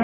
ديفيكيشن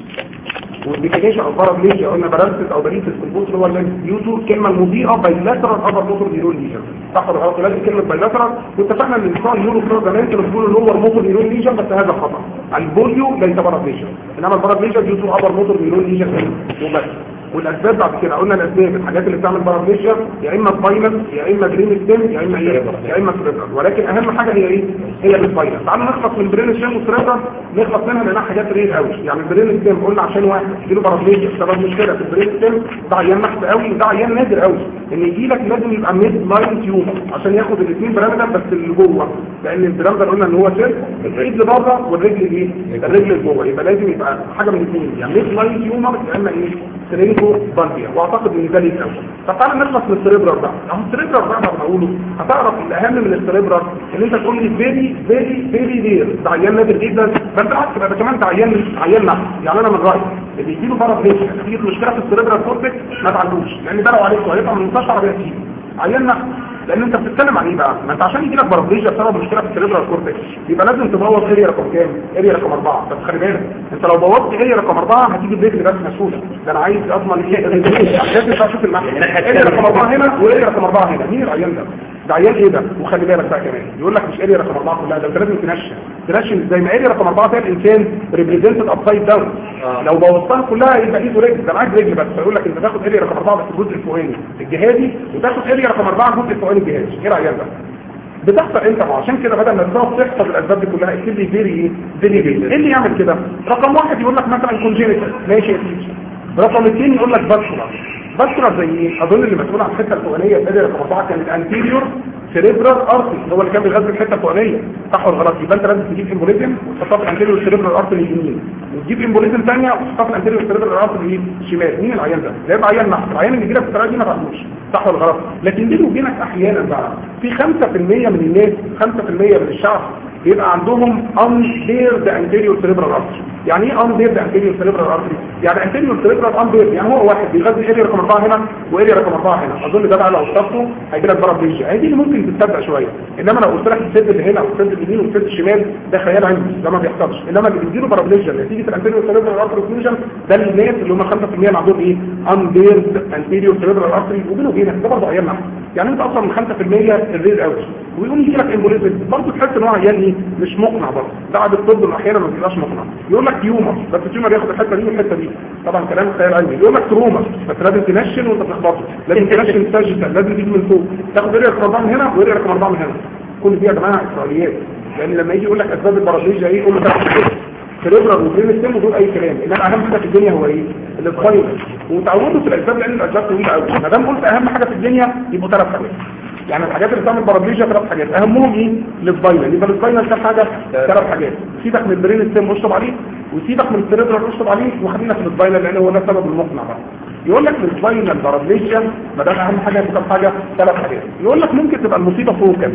والديفيكيشن او بارابليجيا قلنا باراليسيس او باريسيس في البوت اللي هو اليوتو الكلمه المضيئه بايلاترال ابر موتور نيرون ليجن صح ولا غلط لازم كلمه بايلاترال واتفقنا ان بتوع النيورو بروجرامنت بتقول لور موتور نيرون ليجن بس هذا خطا البوليو ليس بارابليجيا انما البارابليجيا يوتو ابر موتور نيرون ليجن وبس والاسباب بعد كده قلنا الاسباب الحاجات اللي بتعمل بارابليجيا يا اما سباينال يا اما برين ستيم يا اما ايه يا اما سريبرال ولكن اهم حاجه هي ايه هي السباينال تعالوا نخلص من برين ستيم والسريبرال نخلص منها لانها حاجات رير قوي يعني البرين ستيم قلنا عشان واحد يجيله بارابليجيا بسبب مشكله في البرين ستيم ده عيان نحس قوي وده عيان نادر قوي ان يجي لك لازم يبقى ميد لاين تيومر عشان ياخد الاثنين بيراميدال بس اللي جوه لان البيراميدال قلنا ان هو سير الايد لبره والرجل ايه الرجل لجوه يبقى لازم يبقى حاجه من الاثنين يعني ميد لاين تيومر يا اما ايه سرينجو بالبيا واعتقد ان ده ليه قوي طب تعالى نخلص من السريبرال بقى اهو السريبرال بقى ما بقوله هتعرف الاهم من السريبرال ان انت تقول لي فيري فيري فيري رير ده عيان نادر جدا بس بالعكس ده كمان ده عيان عيان نحس يعني انا من رايي اللي يجي له بره فيش في مشكله في السريبرال كورتكس ما تعالجوش لان ده لو عليك هيبقى من 16 عربيه كتير عيان نحس لان انت بتتكلم عن ايه بقى ما انت عشان يجي لك بارابليجيا بسبب مشكله في السريبرال كورتكس يبقى لازم تبوظ اريا رقم كام اريا رقم 4 بس خلي بالك انت لو بوظت اريا رقم 4 هتيجي برجل بس مسؤوله ده انا عايز اضمن ايه لازم اشوف المعنى اريا رقم 4 هنا واريا رقم 4 هنا مين العيان ده ده عيان ايه ده وخلي بالك بقى كمان يقول لك مش اريا رقم 4 كلها ده انت لازم تنشن تنشن زي ما اريا رقم 4 ده الانسان ريبريزنتد ابسايد داون لو بوظتها كلها يبقى ايده رجل ده معاك رجل بس فيقول لك انت تاخد اريا رقم 4 بس الجزء الفوقاني الجهازي وتاخد اريا رقم 4 الجزء الفوقاني الجهازي ايه رايك بقى بتحصل انت عشان كده بدل ما تقعد تحفظ الاسباب دي كلها اكتب لي فيري ايه فيري فيري ايه اللي يعمل كده رقم واحد يقول لك مثلا كونجينيتال ماشي يا سيدي رقم اثنين يقول لك باسكولار باسكولار زي ايه اظن اللي مسؤول عن الحته الفوقانيه في رقم اربعه كان الانتيريور سيريبرال ارتري هو اللي كان بيغذي الحته الفوقانيه صح ولا غلط يبقى انت لازم تجيب امبوليزم وتحطها في الانتيريور سيريبرال ارتري اليمين وتجيب امبوليزم ثانيه وتحطها في الانتيريور سيريبرال ارتري الشمال مين العيان ده ده يبقى عيان نحس العيان اللي يجي لك في الطريقه دي ما تعرفوش صح ولا غلط لكن بيني وبينك احيانا بقى في 5% من الناس 5% من الشعب بيبقى عندهم unpaired anterior cerebral artery يعني ايه unpaired anterior cerebral artery يعني anterior cerebral unpaired يعني هو واحد بيغذي اريا رقم 4 هنا واريا رقم 4 هنا اظن ده بقى لو وصفته هيجي لك بارابليجيا هي دي اللي ممكن تتصدق شويه انما لو قلت لك السد اللي هنا والسد اليمين والسد الشمال ده خيال عندي ده ما بيحصلش انما اللي بيجيله بارابليجيا نتيجه الانتيريور cerebral artery occlusion ده الناس اللي هم 5% اللي عندهم ايه unpaired anterior cerebral artery وبينه وبينك ده برضه عيان يعني انت اصلا من 5% الرير قوي ويقوم يجي لك امبوليزم برضه تحس ان هو عيان ايه مش مقنع برضه بعد الطب احيانا ما بيبقاش مقنع يقول لك تيومر بس التيومر ياخد الحته دي والحته دي طبعا كلام خيال علمي يقول لك تروما بس لازم تنشن وانت بتخبطه لازم تنشن ساجيتال لازم تيجي من فوق تاخد اريا رقم 4 من هنا واريا رقم 4 من هنا كل دي يا جماعه اسرائيليات لان لما يجي يقول لك اسباب الباراليجيا ايه يقول لك سيريبرال وبرين ستيم ودول اي كلام انما اهم حاجه في الدنيا هو ايه الفاينل وتعودوا في الاسباب لان الاسباب طويله قوي ما دام قلت اهم حاجه في الدنيا يبقوا ثلاث حاجات يعني الحاجات اللي بتعمل بارابليجيا ثلاث حاجات اهمهم ايه السباينال يبقى السباينال كام حاجه ثلاث حاجات سيبك من البرين ستيم اشطب عليه وسيبك من السيريبرال اشطب عليه وخلينا في السباينال لان هو ده السبب المقنع بقى يقول لك السباينال بارابليجيا ما دام اهم حاجه كام حاجه ثلاث حاجات يقول لك ممكن تبقى المصيبه فوكال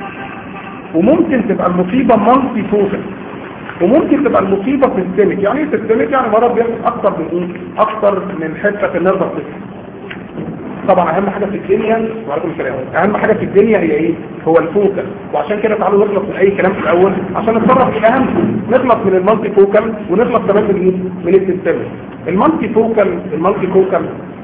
وممكن تبقى المصيبه مالتي فوكال وممكن تبقى المصيبة سيستميك يعني ايه سيستميك يعني مرض بياخد اكتر من ايه اكتر من حتة في النرفة سيستم طبعا اهم حاجة في الدنيا وعليكم السلام اهم حاجة في الدنيا هي ايه هو الفوكال وعشان كده تعالوا نخلص من اي كلام في الاول عشان نتصرف في الاهم نخلص من المالتي فوكال ونخلص كمان من ايه من السيستميك المالتي فوكال المالتي فوكال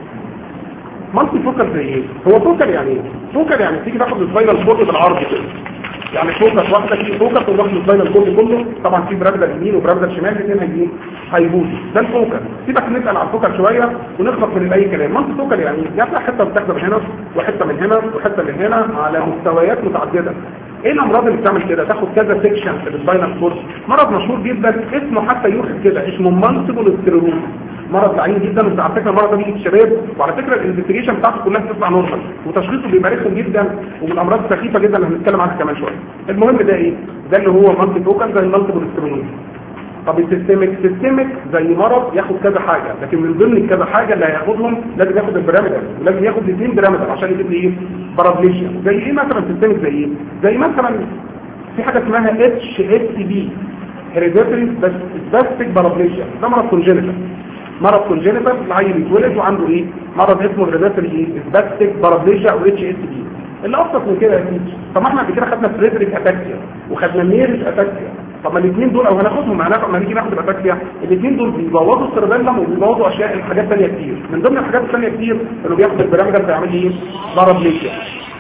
مالتي فوكال زي ايه هو فوكال يعني ايه فوكال يعني تيجي تاخد الفاينل كورد بالعرض كده يعني فوكس واحده في فوكس ونروح للفاينل كورد كله طبعا في برابدة يمين وبرابدة شمال الاثنين هيجين هيبوظوا ده الفوكس سيبك نسال على الفوكس شويه ونخلص من اي كلام مالتي فوكال يعني جات لك حته بتاخد من هنا وحته من هنا وحته من هنا على مستويات متعدده ايه الامراض اللي بتعمل كده تاخد كذا سيكشن في الفاينل كورد مرض مشهور جدا اسمه حتى يوحد كده اسمه مالتيبل سكليروز مرض لعين جدا بس على فكره المرض ده بيجي في الشباب وعلى فكره الانفستيجيشن بتاعته كلها بتطلع نورمال وتشخيصه بيبقى رخم جدا ومن الامراض السخيفه جدا اللي هنتكلم عنها كمان شويه المهم ده ايه ده اللي هو مالتي فوكال زي المالتيبل سكليروز طب السيستميك سيستميك زي مرض ياخد كذا حاجه لكن من ضمن كذا حاجه اللي هياخدهم لازم ياخد البيراميدال ولازم ياخد الاثنين بيراميدال عشان يجيب لي ايه بارابليشيا زي ايه مثلا سيستميك زي ايه زي مثلا في حاجه اسمها اتش اس بي هيريديتري بس سباستيك بارابليشيا ده مرض كونجينيتال مرض كونجينيتال العيل يتولد وعنده ايه مرض اسمه هيريديتري ايه سباستيك بارابليشيا او اتش اس بي اللي ابسط من كده يا سيدي طب ما احنا قبل كده خدنا فريدريك اتاكسيا وخدنا ميرج اتاكسيا طب ما الاثنين دول او هناخدهم هناخد ما نيجي ناخد الاتاكسيا الاثنين دول بيبوظوا السيربيلم وبيبوظوا اشياء حاجات ثانيه كتير من ضمن الحاجات الثانيه كتير انه بياخد البرامج بيعمل ايه ضرب ليكيا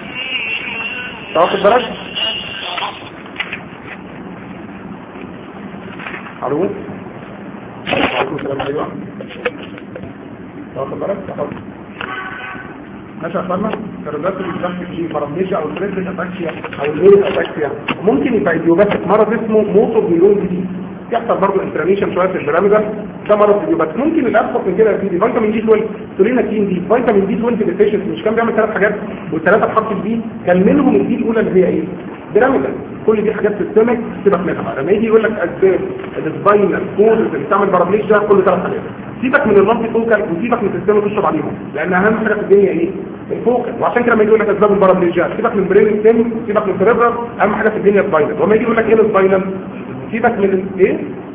تاخد بالك الو عليكم السلام ايوه تاخد بالك تاخد ماشي يا اخوانا الريدات اللي بتحكي في فراميشيا او الفريد اتاكسيا او الليل اتاكسيا ممكن يبقى ايديوباتيك مرض اسمه موتور نيورون ديزيز يحصل برضه انفلاميشن شويه في البراميدال ده مرض ايديوباتيك ممكن الابسط من كده يا سيدي فيتامين دي 12 توليناكين دي فيتامين دي 12 ديفيشنسي مش كان بيعمل ثلاث حاجات والثلاثه اتحط في دي كان منهم الدي الاولى اللي هي ايه بيراميدال كل دي حاجات سيستمك سيبك منها لما يجي يقول لك اسباب السباينال كود اللي بتعمل بارابليش ده كل ثلاث حاجات سيبك من اللمبي فوكال وسيبك من السيستم تشرب عليهم لان اهم حاجه في الدنيا ايه الفوكال وعشان كده لما يجي يقول لك اسباب البارابليجيا سيبك من برين ستيم وسيبك من السيربرال اهم حاجه في الدنيا السباينال وما يجي يقول لك ايه السباينال سيبك من ال- ايه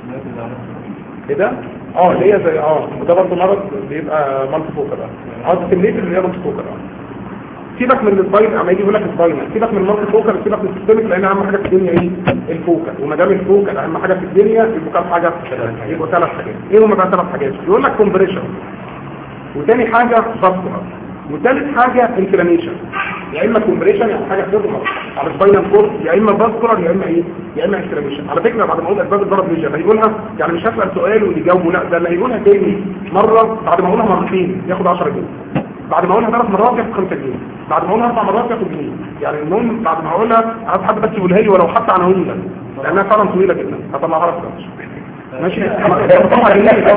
ايه ده اه اللي هي زي اه وده برضه مرض بيبقى مالتي فوكال اه اه التمليك اللي هي مالتي فوكال اه سيبك من السباين اما يجي يقول لك السباين سيبك من المالتي فوكال سيبك من السيستمك لان اهم حاجه في الدنيا ايه الفوكال وما دام الفوكال اهم حاجه في الدنيا يبقوا كام حاجه يبقوا ثلاث حاجات ايه هم بقى ثلاث حاجات يقول لك كومبريشن وتاني حاجه فاسكولار وثالث حاجه انفلاميشن يا اما كومبريشن يعني حاجه تضغط على السباينال كورد يا اما فاسكولار يا اما ايه يا اما انفلاميشن على فكره بعد ما اقول اسباب الضرب ليجن هيقولها يعني مش هسال سؤال ويجاوبوا لا ده اللي هيقولها تاني مره بعد ما اقولها مرتين ياخد 10 جنيه بعد ما اقولها ثلاث مرات ياخد 5 جنيه بعد ما اقولها اربع مرات ياخد جنيه يعني المهم بعد ما اقولها عايز حد بس يقولها لي ولو حتى عناوين لانها فعلا طويله جدا هطلعها لك دلوقتي. ماشي طبعا جنيه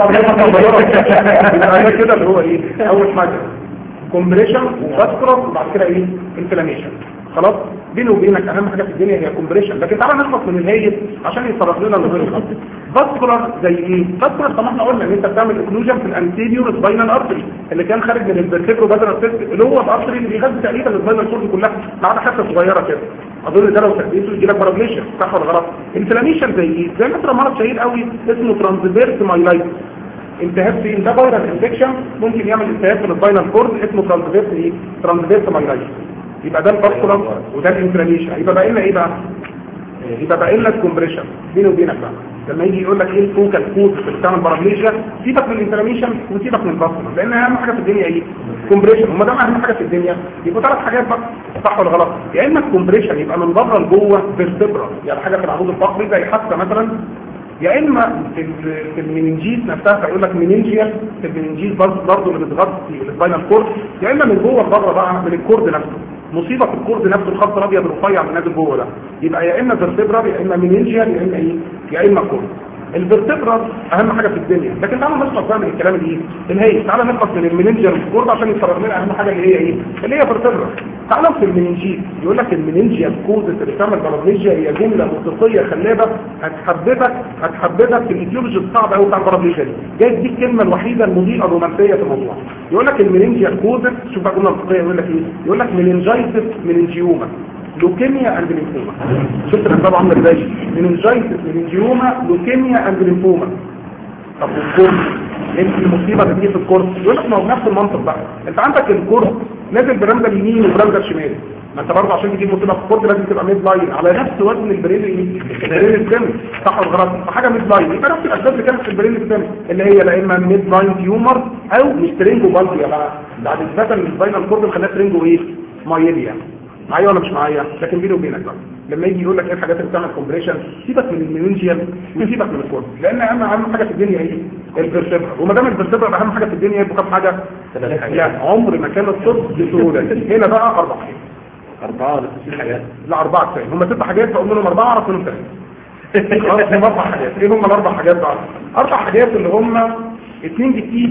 طبعا ده كده اللي هو ايه اول حاجه كومبريشن وفاسكولار وبعد كده ايه انفلاميشن خلاص بيني وبينك اهم حاجه في الدنيا هي كومبريشن لكن تعالى نخلص من الهايد عشان يتصرف لنا الغير الخط فاسكولار زي ايه فاسكولار طب ما احنا قلنا ان انت بتعمل اكلوجن في الانتيريور سباينال ارتري اللي كان خارج من الفيرتيبرو بدل السيستم اللي هو الارتري اللي بيغذي تقريبا السباينال كورد كلها ما عدا حته صغيره كده اظن ده لو تحديثه يجي لك بارابليشن صح ولا غلط انفلاميشن زي ايه زي مثلا مرض شهير قوي اسمه ترانزفيرس مايلايتس التهاب فين ده فيروس انفكشن ممكن يعمل التهاب في السباينال كورد اسمه ترانزفيرس ايه ترانزفيرس مايلايتس يبقى ده الفاسكولار وده الانفلاميشن يبقى باقي لنا ايه بقى يبقى باقي لنا الكومبريشن بيني وبينك بقى لما يجي يقول لك ايه الفوكال كود اللي بتعمل بارابليجيا سيبك من الانفلاميشن وسيبك من الفاسكولار لان اهم حاجه في الدنيا ايه كومبريشن وما دام اهم حاجه في الدنيا يبقى ثلاث حاجات بقى صح ولا غلط يا اما الكومبريشن يبقى من بره لجوه فيرتبرا يعني حاجه في العمود الفقري زي حاسه مثلا يا اما في ال- في المننجيت نفسها فيقول لك مننجيال في المننجيت برضه اللي بتغطي السباينال كورد يا اما من جوه لبره بقى من الكورد نفسه مصيبه في الكورد نفسه الخط الابيض الرفيع اللي نازل جوه ده يبقى يا اما فيرتبرا يا اما مننجيال يا اما ايه يا اما كورد الفيرتبرا اهم حاجه في الدنيا لكن تعالى نخلص بقى من الكلام الايه الهي تعالى نخلص من المننجيال والكورد عشان يتصرف لنا اهم حاجه اللي هي ايه اللي هي فيرتبرا تعالى في المننجيت يقول لك المننجيال كود اللي بتعمل بارابليجيا هي جمله موسيقيه خلابه هتحببك هتحببك في الايديولوجي الصعب قوي بتاع البارابليجيا دي جاي دي الكلمه الوحيده المضيئه الرومانسيه في الموضوع يقول لك المننجيال كود شوف بقى الجمله الموسيقيه يقول لك ايه يقول لك مننجايتس مننجيوما لوكيميا اند ليمفوما شفت الاسباب عامله ازاي مننجايتس مننجيوما لوكيميا اند ليمفوما طب والكورس انت المصيبه بتيجي في الكورس يقول لك ما هو نفس المنطق بقى انت عندك الكورس نازل برمزه اليمين وبرمزه الشمال ما انت برضه عشان تجيب مصيبه في الكورس لازم تبقى ميد لاين على نفس وزن البرين البرين السم صح ولا غلط فحاجه ميد لاين يبقى نفس الاسباب اللي كانت في البرين السم اللي هي لا اما ميد لاين تيومر او مش ترينجو بالتي يا بقى بعد اثبات ان السباينال كورد خلاها ترينجو ايه مايليا معايا ولا مش معايا لكن بيني وبينك بقى لما يجي يقول لك ايه الحاجات اللي بتعمل كومبريشن سيبك من الميونجيال وسيبك من الكورس لان اهم اهم حاجه في الدنيا ايه الفرتبرا وما دام الفرتبرا اهم حاجه في الدنيا يبقى كام حاجه لا عمر ما كان الطب بسهوله هنا بقى اربع حاجات أربعة ولا ست حاجات لا اربعه كفايه هم ست حاجات فاقول منهم اربعه اعرف منهم ثلاثه خلاص هم اربع حاجات ايه هم الاربع حاجات بقى اربع حاجات اللي هم اثنين بالتي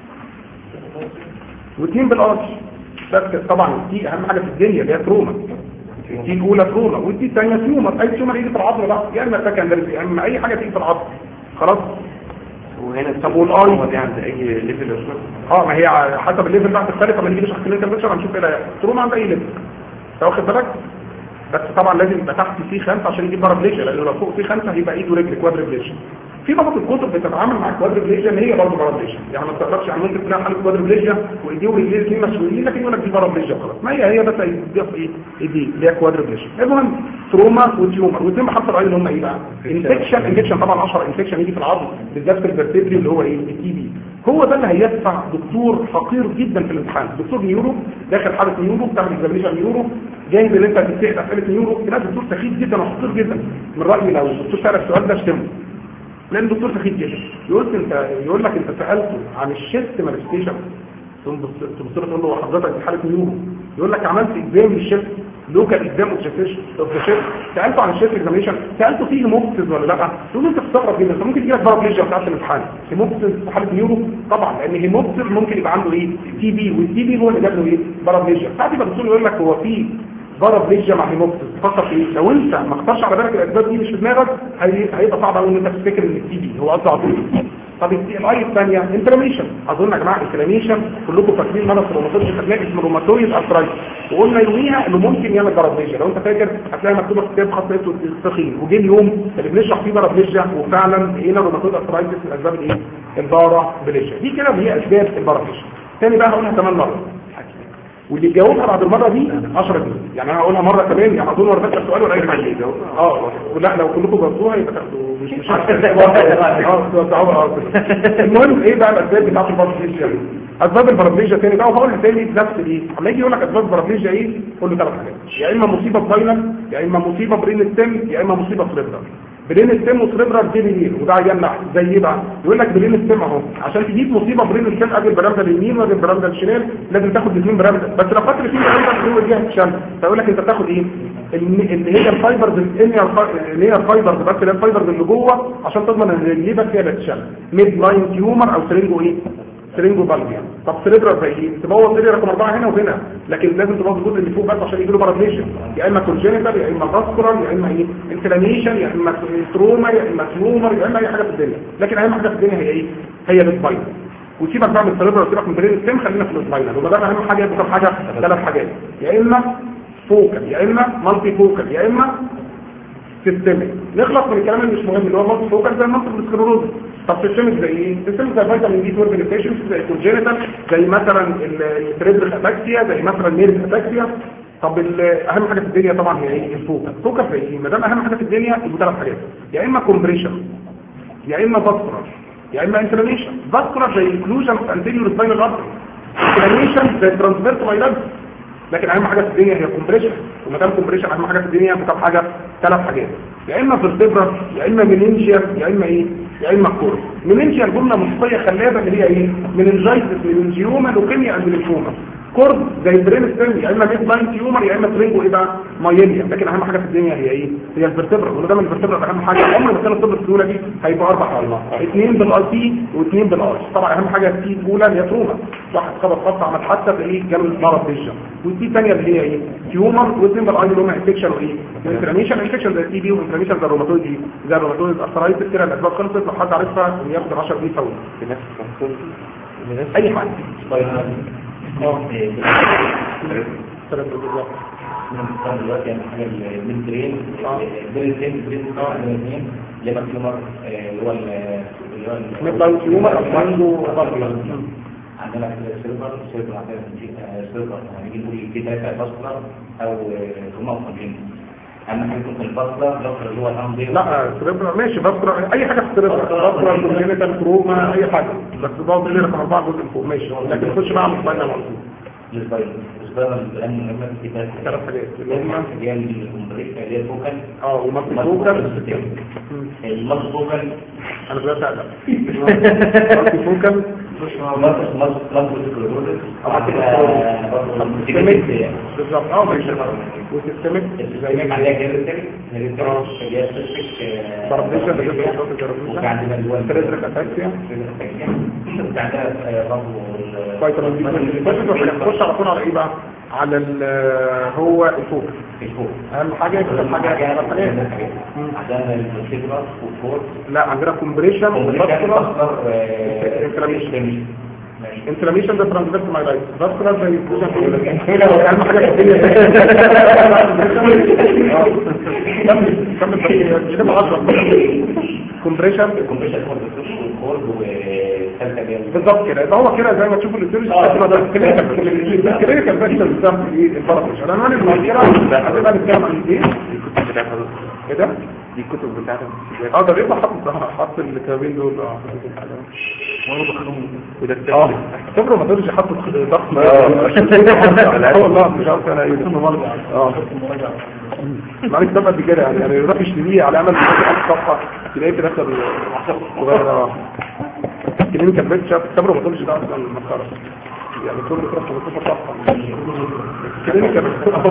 واثنين بالارش بس طبعا التي اهم حاجه في الدنيا اللي هي تروما التي الاولى تروما والتي الثانيه تيومر اي تيومر يجي في العظم بقى يا اما سكندري يا اما اي حاجه تيجي في العظم خلاص وهنا طب والآي؟ هو دي عند أي ليفل أصلا اه ما هي على حسب الليفل بقى تختلف لما نيجي نشرح كلينيكال بيكتشر هنشوف ايه اللي هيحصل تروما عند اي ليفل انت واخد بالك بس طبعا لازم يبقى تحت سي 5 عشان يجيب بارابليشن لانه لو فوق سي 5 هيبقى ايد ورجل كوادربليشن في بعض الكتب بتتعامل مع الكوادربليجيا ان هي برضه بارابليجيا يعني ما تقدرش يعني ممكن تلاقي حاله كوادربليجيا وايديه ورجليه الاثنين مسؤولين لكن يقول لك دي بارابليجيا خلاص ما هي هي بس هيضيف ايه ايديه اللي هي كوادربليجيا المهم تروما وتيومر والاثنين بحط الراي اللي هم ايه بقى انفكشن انفكشن طبعا 10 انفكشن يجي في العظم بالذات في الفرتبري اللي هو ايه التي بي هو ده اللي هيدفع دكتور فقير جدا في الامتحان دكتور نيورو داخل حاله نيورو بتعمل اكزامينشن نيورو جاهز ان انت تمتحن اسئله نيورو تلاقي دكتور سخيف جدا وفقير جدا من رايي لو الدكتور سال السؤال ده اشتمه لان الدكتور سخيف جدا يقول انت يقول لك انت سالته عن الشيست مانيفستيشن تبص له تقول له حضرتك في حاله نيورو يقول لك عملت اكزام للشيست لوكال اكزام اوف ذا شيست سالته عن الشيست اكزامينشن سالته فيه هيموبسيس ولا لا تقول له انت بتستغرب جدا انت ممكن يجي لك بارابليجيا بتاعت الامتحان هيموبسيس في حاله نيورو طبعا لان هيموبسيس ممكن يبقى عنده ايه تي بي والتي بي هو اللي جاب له ايه بارابليجيا ساعات يبقى الدكتور يقول لك هو في بارابليجيا مع هيموبسيس تفكر في ايه لو انت ما اختارش على بالك الاسباب دي مش في دماغك هي- هيبقى صعب قوي ان انت تفتكر ان التي بي هو قصده على طول طب الاي الثانيه انفلاميشن اظن يا جماعه انفلاميشن كلكم فاكرين مرض الروماتويد هتلاقي اسمه روماتويد ارثرايتس وقلنا يوميها انه ممكن يعمل بارابليجيا لو انت فاكر هتلاقي مكتوبه في كتاب خاص اسمه التخين وجه اليوم اللي بنشرح فيه بارابليجيا وفعلا لقينا روماتويد ارثرايتس من اسباب الايه البارابليجيا دي كده هي اسباب البارابليجيا تاني بقى هقولها كمان مره واللي يجاوبها بعد المره دي 10 جنيه يعني انا هقولها مره كمان يعني اظن ورا فاكر السؤال ولا اي حاجه اه لا لو كلكم جاوبتوها يبقى تاخدوا مش مش اه توزعوها اه المهم ايه بقى الاسباب بتاعت البارابليجيا اسباب البارابليجيا تاني بقى وهقولها تاني نفس الايه اما يجي يقول لك اسباب البارابليجيا ايه قول له ثلاث حاجات يا اما مصيبه فاينل يا اما مصيبه برين السم يا اما مصيبه سريبرال برين السم وسريبرال دي اليمين وده عيان نحو زي ايه بقى يقول لك برين السم اهو عشان تجيب مصيبه برين السم قبل البرامده اليمين وقبل البرامده الشمال لازم تاخد الاثنين برامده بس لو خدت الاثنين برامده هو الجهه الشمال فيقول لك انت بتاخد ايه الم- اللي هي الفايبرز اللي هي الفايبرز بس اللي هي الفايبرز اللي جوه عشان تضمن ان الليبر فيها بتشال ميد لاين تيومر او سرينجو ايه سرينجو بالبيا طب سريبرال زي ايه تبوظ سرير رقم اربعه هنا وهنا لكن لازم تبوظ الجزء اللي فوق بس عشان يجي له بارابليشن يا اما كونجينيتال يا اما فاسكولار يا اما ايه انفلاميشن يا اما تروما يا اما تيومر يا اما اي حاجه في الدنيا لكن اهم حاجه في الدنيا هي ايه هي السباين وسيبك بقى من السريبرال وسيبك من برين السم خلينا في السباينال وما دام اهم حاجه يبقى حاجه ثلاث حاجات يا اما فوكال يا اما مالتي فوكال يا اما سيستمك نخلص من الكلام اللي مش مهم اللي هو مالتي فوكال زي مالتي سكلروز طب سيستمك زي ايه سيستمك زي فيتامين دي 12 ديفيشنسي زي كونجينيتال زي مثلا السريبرال اتاكسيا زي مثلا نيرف اتاكسيا طب ال- اهم حاجه في الدنيا طبعا هي ايه الفوكال فوكال زي ايه ما دام اهم حاجه في الدنيا يبقى ثلاث حاجات يا اما كومبريشن يا اما فاسكولار يا اما انفلاميشن فاسكولار زي انكلوجن اوف انتيريور سباينال ارتري انفلاميشن زي ترانسفيرس مايلانس لكن اهم حاجه في الدنيا هي كومبريشن وما دام كومبريشن اهم حاجه في الدنيا كم حاجه ثلاث حاجات يا اما فيرتبرا يا اما مننجيا يا اما ايه يا اما كور مننجيا جمله مصريه خلابه اللي هي ايه مننجايتس مننجيوما لوكيميا اند ليمفوما كورد زي برين ستيم يا اما ميد لاين تيومر يا اما ترينجو ايه بقى مايليا لكن اهم حاجه في الدنيا هي ايه هي الفرتبرا وده من الفرتبرا اهم حاجه عمر ما كان الطب السهوله دي هيبقى اربع على الله اثنين بالاي سي واثنين بالاي طبعا اهم حاجه السي الاولى اللي هي تروما واحد خبط خبط عمل حتى في ايه جاله مرض فيشن والسي الثانيه اللي هي ايه تيومر واثنين بالاي اللي هم انفكشن وايه انفلاميشن انفكشن زي التي بي وانفلاميشن زي الروماتويد دي زي الروماتويد ارثرايتس كده الاسباب خلصت لو حد عارفها ياخد 10 جنيه فوري بنفس الكنترول بنفس اي حاجه طيب اه إيه، ثلاث بالظبط بنختار دلوقتي يعني حاجه الميد برين آه. برين برين برين اه الاثنين اللي هو التيومر آه، اللي هو ال- اللي هو ال- ميد لاين تيومر او عنده باربيا عندنا سيرفر سيرفر عندنا سيرفر هنيجي نقول في ثلاثه فاصله او هما مخرجين اهم حاجه تكون الفاصله الفاصله اللي هو الامر لا سريبرا ماشي بسرع اي حاجه في السريبرا بسرع كونجينيتال تروما اي حاجه بس برضه اللي رقم اربعه جزء فوق ماشي لكن نخش بقى على الفاينل على طول السبايرال السبايرال الان مهمه في ثلاث ثلاث حاجات اللي هم اللي هي الكومبريشن اللي هي الفوكال اه ومالتي فوكال المالتي فوكال انا بدات اقلق مالتي فوكال مالتي مالتي سكلروزس سيستميك بالظبط اه ماشي وسيستميك زي عليها هيرتري هيرتري آه. اللي هي سيستميك بارابليشن ده جزء من الجرابليشن وعندنا اللي هو تريزرك اتاكسيا وعندنا برضه فيتامين دي بس نخش على طول على ايه بقى على ال هو الفوكس الفوق اهم حاجه اهم حاجه ثلاث حاجات مم. عندنا السيجرا والفور لا عندنا كومبريشن وفاسكولار inflammation. انفلاميشن ده ترانزفيرس مايلايتس فاسكولار زي اهم حاجه في الدنيا كمل كمل بس كده 10 كومبريشن الكمبيوتر كورد والكورد وثالثه جايه بالظبط كده يبقى هو كده زي ما تشوفوا الاستيرج ده كلينيكال بس بالظبط ايه البارابوش انا معنى المذكره هتبقى نتكلم عن ايه الكتب بتاعتها ايه ده دي الكتب بتاعتها اه ده بيبقى حاطط حاطط الكتابين دول اه وده اه التالت صبره ما تقدرش حاطط ضغط اه. والله مش عارف انا ايه اه معلش ده قد كده يعني يعني يروح يشتريه على امل يفتح صفحه تلاقيه في الاخر صغير اه كلينيكال بيتشر صبره ما تقدرش ده اصلا مسخره يعني كل كره 15 صفحه كلينيكال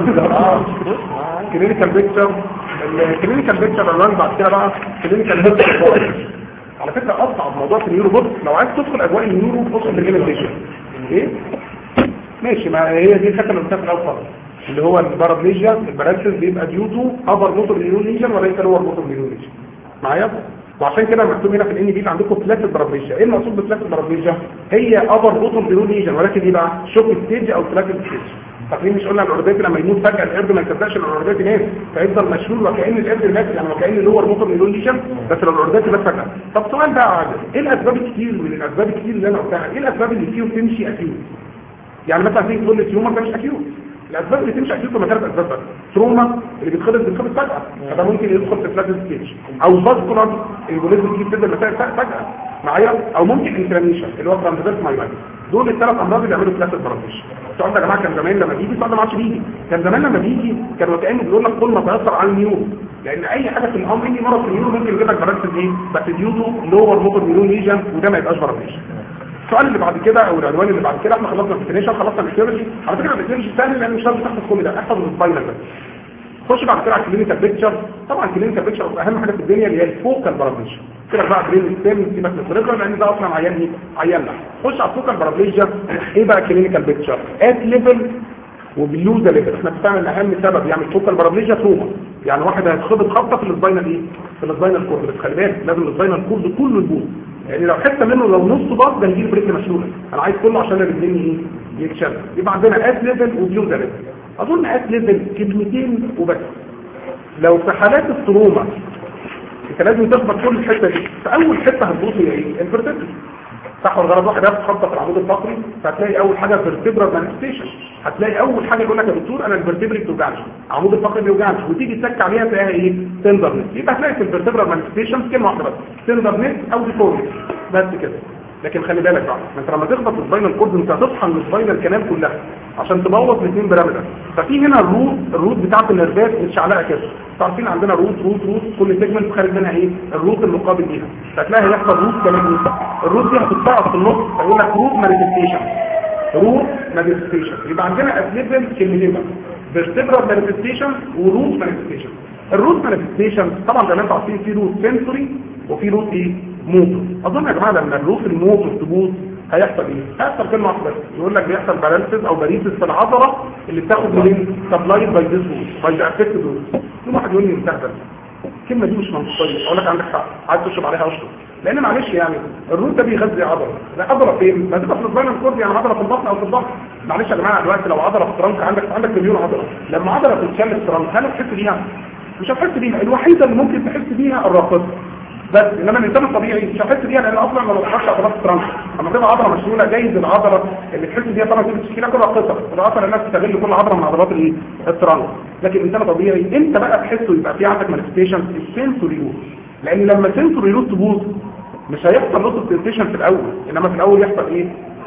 كلينيكال بيتشر الكلينيكال بيتشر عنوان بعد كده بقى كلينيكال بيتشر على فكرة أصعب موضوع في النيورو بص لو عايز تدخل أجواء النيورو بص الريجيمنتيشن إيه؟ ماشي ما هي دي الحته اللي قلتها في الأول خالص اللي هو البارابليجيا الباراليسيس بيبقى ديوتو أبر موتور نيورون ليجن وليس لور موتور نيورون ليجن معايا؟ وعشان كده مكتوب هنا في الان بي عندكم فلات بارابليجيا ايه المقصود بفلات بارابليجيا هي ابر موتور نيورون ليجن ولكن ايه بقى شوك ستيج او فلات ستيج فاكرين مش قلنا الاوردات لما يموت فجاه القرد ما يصدقش ان الاوردات ناس فيفضل مشلول وكان القرد مات يعني وكان لور موتور نيورون ليجن بس لو الاوردات مات فجاه طب سؤال بقى عادل ايه الاسباب الكتير من الاسباب الكتير اللي انا قلتها ايه الاسباب اللي فيهم تمشي اكيوت يعني مثلا تيجي تقول لي تيومر ده مش اكيوت الاسباب اللي تمشي اكيوت هم ثلاث اسباب بس تروما اللي بيتخلط بيتخلط فجاه فده ممكن يدخل في فلاش ستيج او فاسكولار الجوليزم تيجي تبدا المسائل فجاه معايا او ممكن انفلاميشن اللي هو ترانزفيرس مايلايتس دول الثلاث امراض اللي بيعملوا فلاش باراليش السؤال ده يا جماعه كان زمان لما بيجي السؤال ده ما عادش بيجي كان زمان لما بيجي كان وكانه بيقول لك كل ما تاثر على النيورو لان اي حاجه في الامر اي مرض في النيورو ممكن يجيب لك باراليسيس ايه بس ديوتو لور موتور نيورون ليجن وده ما يبقاش باراليش السؤال اللي بعد كده او العنوان اللي بعد كده احنا خلصنا الديفينيشن خلصنا الايكولوجي على فكره الايكولوجي سهل لان مش لازم تحفظ كل ده احفظ السباينال بس خش بعد كده على الكلينيكال بيكتشر طبعا الكلينيكال بيكتشر اهم حاجه في الدنيا اللي هي الفوكال بارابليجيا كده بقى برين ستيم سيبك من الفريقه لان ده اصلا عيان ايه عيان لحم خش على الفوكال بارابليجيا ايه بقى الكلينيكال بيكتشر ات ليفل وباللوزا ليفل احنا اتفقنا ان اهم سبب يعمل فوكال بارابليجيا تروما يعني واحد هيتخبط خبطه في السباينال ايه في السباينال كورد بس خلي بالك لازم السباينال كورد كله يبوظ يعني لو حته منه لو نص باظ ده نجيب بريك مشلوله انا عايز كله عشان الرجلين ايه يتشال يبقى عندنا ات ليفل وبلوزا ليفل اظن ات ليفل كلمتين وبس لو في حالات التروما انت لازم تخبط كل الحته دي فاول حته هتبوظ هي ايه الفرتبري صح ولا غلط واحد ياخد خبطه في العمود الفقري فهتلاقي اول حاجه فيرتبرال مانيفستيشن هتلاقي اول حاجه يقول لك يا دكتور انا الفرتبري بتوجعني العمود الفقري بيوجعني وتيجي تسك عليها تلاقيها ايه تندرنس يبقى هتلاقي في الفيرتبرال مانيفستيشن كلمه واحده بس تندرنس او ديفورميتي بس كده لكن خلي بالك بقى ما انت لما تخبط في السباينال كورد انت هتصحى من السباينال كانال كلها عشان تبوظ الاثنين بيراميدال ففي هنا الروت الروت بتاعت النرفات متشعلقه كده عارفين عندنا روت روت روت كل سيجمنت خارج منها ايه الروت المقابل ليها فتلاقي هيحصل روت كمان ايه الروت دي هتتسقط في النص فيقول لك روت مانيفستيشن روت مانيفستيشن يبقى عندنا اسليبل كلمتين بقى فيرتبرال مانيفستيشن وروت مانيفستيشن الروت مانيفستيشن طبعا زي ما انتم عارفين في روت سنسوري وفي روت ايه موتور اظن يا جماعه لما الروت الموتور تبوظ هيحصل ايه هيحصل كلمه واحده بس يقول لك بيحصل بالانسز او باريسس في العضله اللي بتاخد منين سبلايد باي ذيس باي ذا افكت دول يوم واحد يقول لي مستهبل الكلمه دي مش منطقيه اقول لك عندك حق عايز تشرب عليها اشرب لان معلش يعني الروت ده بيغذي عضله لا عضله فين ما تبقى في السباينال كورد يعني عضله في البطن او في الظهر معلش يا جماعه دلوقتي لو عضله في الترنك عندك عندك مليون عضله لما عضله تتشل في الترنك هل هتحس بيها مش هتحس بيها الوحيده اللي ممكن تحس بيها الراقصه بس انما الانسان الطبيعي مش هتحس بيها لان اصلا ما بتحركش عضلات الترنك لما تبقى عضله مشلوله جايز العضله اللي تحس بيها طبعا دي بتشكيلها كلها قصر الاصل الناس تستغل كل عضله من عضلات الايه الترنك لكن الانسان الطبيعي انت بقى تحسه يبقى في عندك مانيفستيشن السنسوري روت لان لما السنسوري روت تبوظ مش هيحصل نقطه سنسيشن في الاول انما في الاول يحصل ايه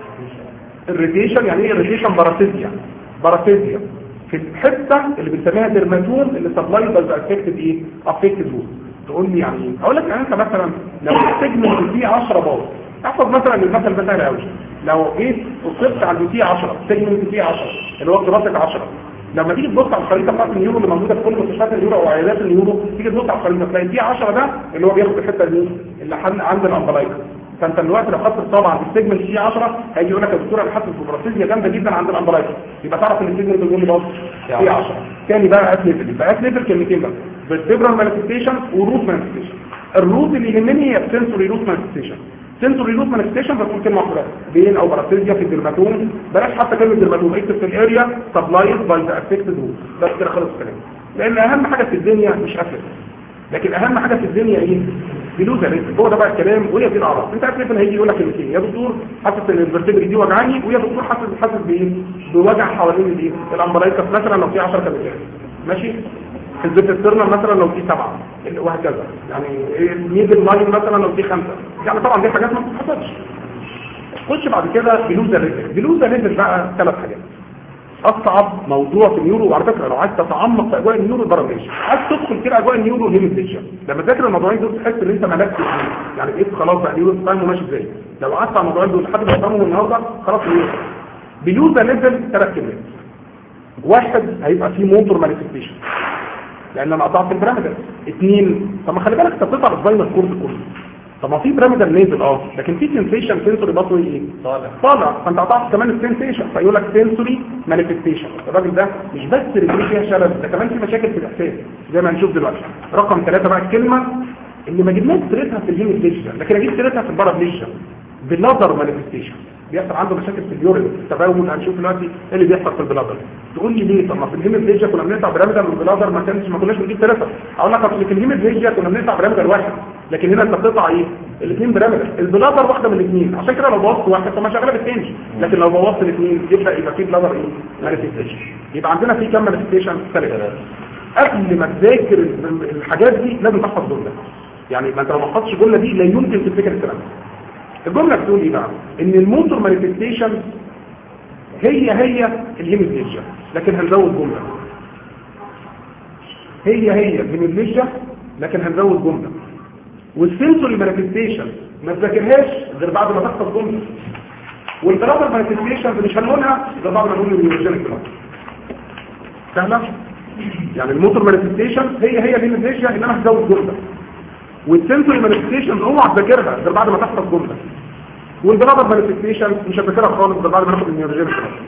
الريتيشن يعني ايه الريتيشن باراسيزيا باراسيزيا في الحته اللي بنسميها ديرماتوم اللي سبلايد باي افكتد ايه افكتد روت تقول لي يعني ايه اقول لك يعني انت مثلا لو السيجمنت فيه 10 باص احفظ مثلا المثل ده سهل قوي لو جيت وصلت عند فيه 10 سيجمنت فيه 10 اللي هو دراسه 10 لما تيجي تبص على الخريطه بتاعت النيورو اللي موجوده في كل مستشفيات النيورو او عيادات النيورو تيجي تبص على الخريطه تلاقي فيه 10 ده اللي هو بياخد الحته دي اللي عند الامبلايكا فانت دلوقتي لو خدت الطابع في السيجمنت فيه 10 هيجي يقول لك يا دكتور انا حاسس ببراسيزيا جامده جدا عند الامبلايكا يبقى تعرف ان السيجمنت اللي باظ فيه 10 تاني بقى ات ليفل يبقى ات ليفل كلمتين بقى فيرتبرال مانيفستيشن وروت مانيفستيشن الروت اللي يهمني هي السنسوري روت مانيفستيشن سنسوري لوب مانيفستيشن بتقول كلمه واحده بين او باراسيزيا في الدرماتوم بلاش حتى كلمه درماتوم اكتب في الاريا سبلايز باي ذا افكتد وول بس كده خلص الكلام لان اهم حاجه في الدنيا مش افكت لكن اهم حاجه في الدنيا ايه بلوزه ريسك هو ده بقى الكلام وهي دي الاعراض انت عارف ان هيجي يقول لك كلمتين يا دكتور حاسس ان الفرتبري دي وجعاني ويا دكتور حاسس حاسس بايه بوجع حوالين الايه الامبرايكس مثلا لو في 10 كلمات ماشي في الزيت السيرنر مثلا لو في سبعة وهكذا يعني الميدل لاين مثلا لو في خمسة يعني طبعا دي حاجات ما بتتحسبش خش بعد كده بلوزا ريزل بلوزا ريزل بقى ثلاث حاجات اصعب موضوع في النيورو وعلى فكره لو عايز تتعمق في اجواء النيورو براميش عايز تدخل كده اجواء النيورو هيميزيشن لما تذاكر الموضوعين دول تحس ان انت ملكت فيه يعني ايه خلاص بقى النيورو فاهمه ماشي ازاي لو قعدت على الموضوعين دول لحد ما تفهمهم النهارده خلاص النيورو بلوزا ريزل ثلاث كلمات واحد هيبقى فيه موتور مانيفستيشن لان انا قطعت البيراميدال اثنين طب ما خلي بالك انت بتقطع السباينال كورد كله طب ما في بيراميدال نازل اه لكن في سنسيشن سنسوري برضه ايه طالع طالع فانت قطعت كمان السنسيشن فيقول لك سنسوري مانيفستيشن الراجل ده مش بس رجليه فيها شلل ده كمان في مشاكل في الاحساس زي ما هنشوف دلوقتي رقم ثلاثة بقى الكلمه اللي ما جبناش سيرتها في الهيموفليشن لكن اجيب سيرتها في البارافليشن بالنظر مانيفستيشن بيحصل عنده مشاكل في اليورين التبول هنشوف دلوقتي ايه اللي بيحصل في البلادر تقول لي ليه طب ما في الهيموفليشن كنا بنقطع بيراميدال والبلادر ما كانش ما كناش بنجيب ثلاثه اقول لك اصل في الهيموفليشن كنا بنقطع بيراميدال واحد لكن هنا انت بتقطع ايه الاثنين بيراميدال البلادر واحده من الاثنين عشان كده لو بوظت واحد طب ما شغاله بالثاني لكن لو بوظت الاثنين يبدا يبقى في بلادر ايه مانيفستيشن يبقى عندنا في كام مانيفستيشن ثلاثه قبل ما تذاكر الحاجات دي لازم تحفظ جمله يعني ما انت لو ما حفظتش الجمله دي لا يمكن تفتكر الكلام ده الجملة بتقول ايه بقى ان الموتور مانيفستيشن هي هي الهيميبليجيا لكن هنزود جملة هي هي الهيميبليجيا لكن هنزود جملة والسنسوري مانيفستيشن ما تذاكرهاش غير بعد ما تحفظ جملة والبلاتر مانيفستيشن مش هنقولها غير بعد ما نقول النيوروجينيك سهلة يعني الموتور مانيفستيشن هي هي الهيميبليجيا انما هزود جملة والسنسوري مانيفستيشن اوعى تذاكرها غير بعد ما تحفظ جمله والبلادر مانيفستيشن مش هتذاكرها خالص غير بعد ما ناخد النيوروجين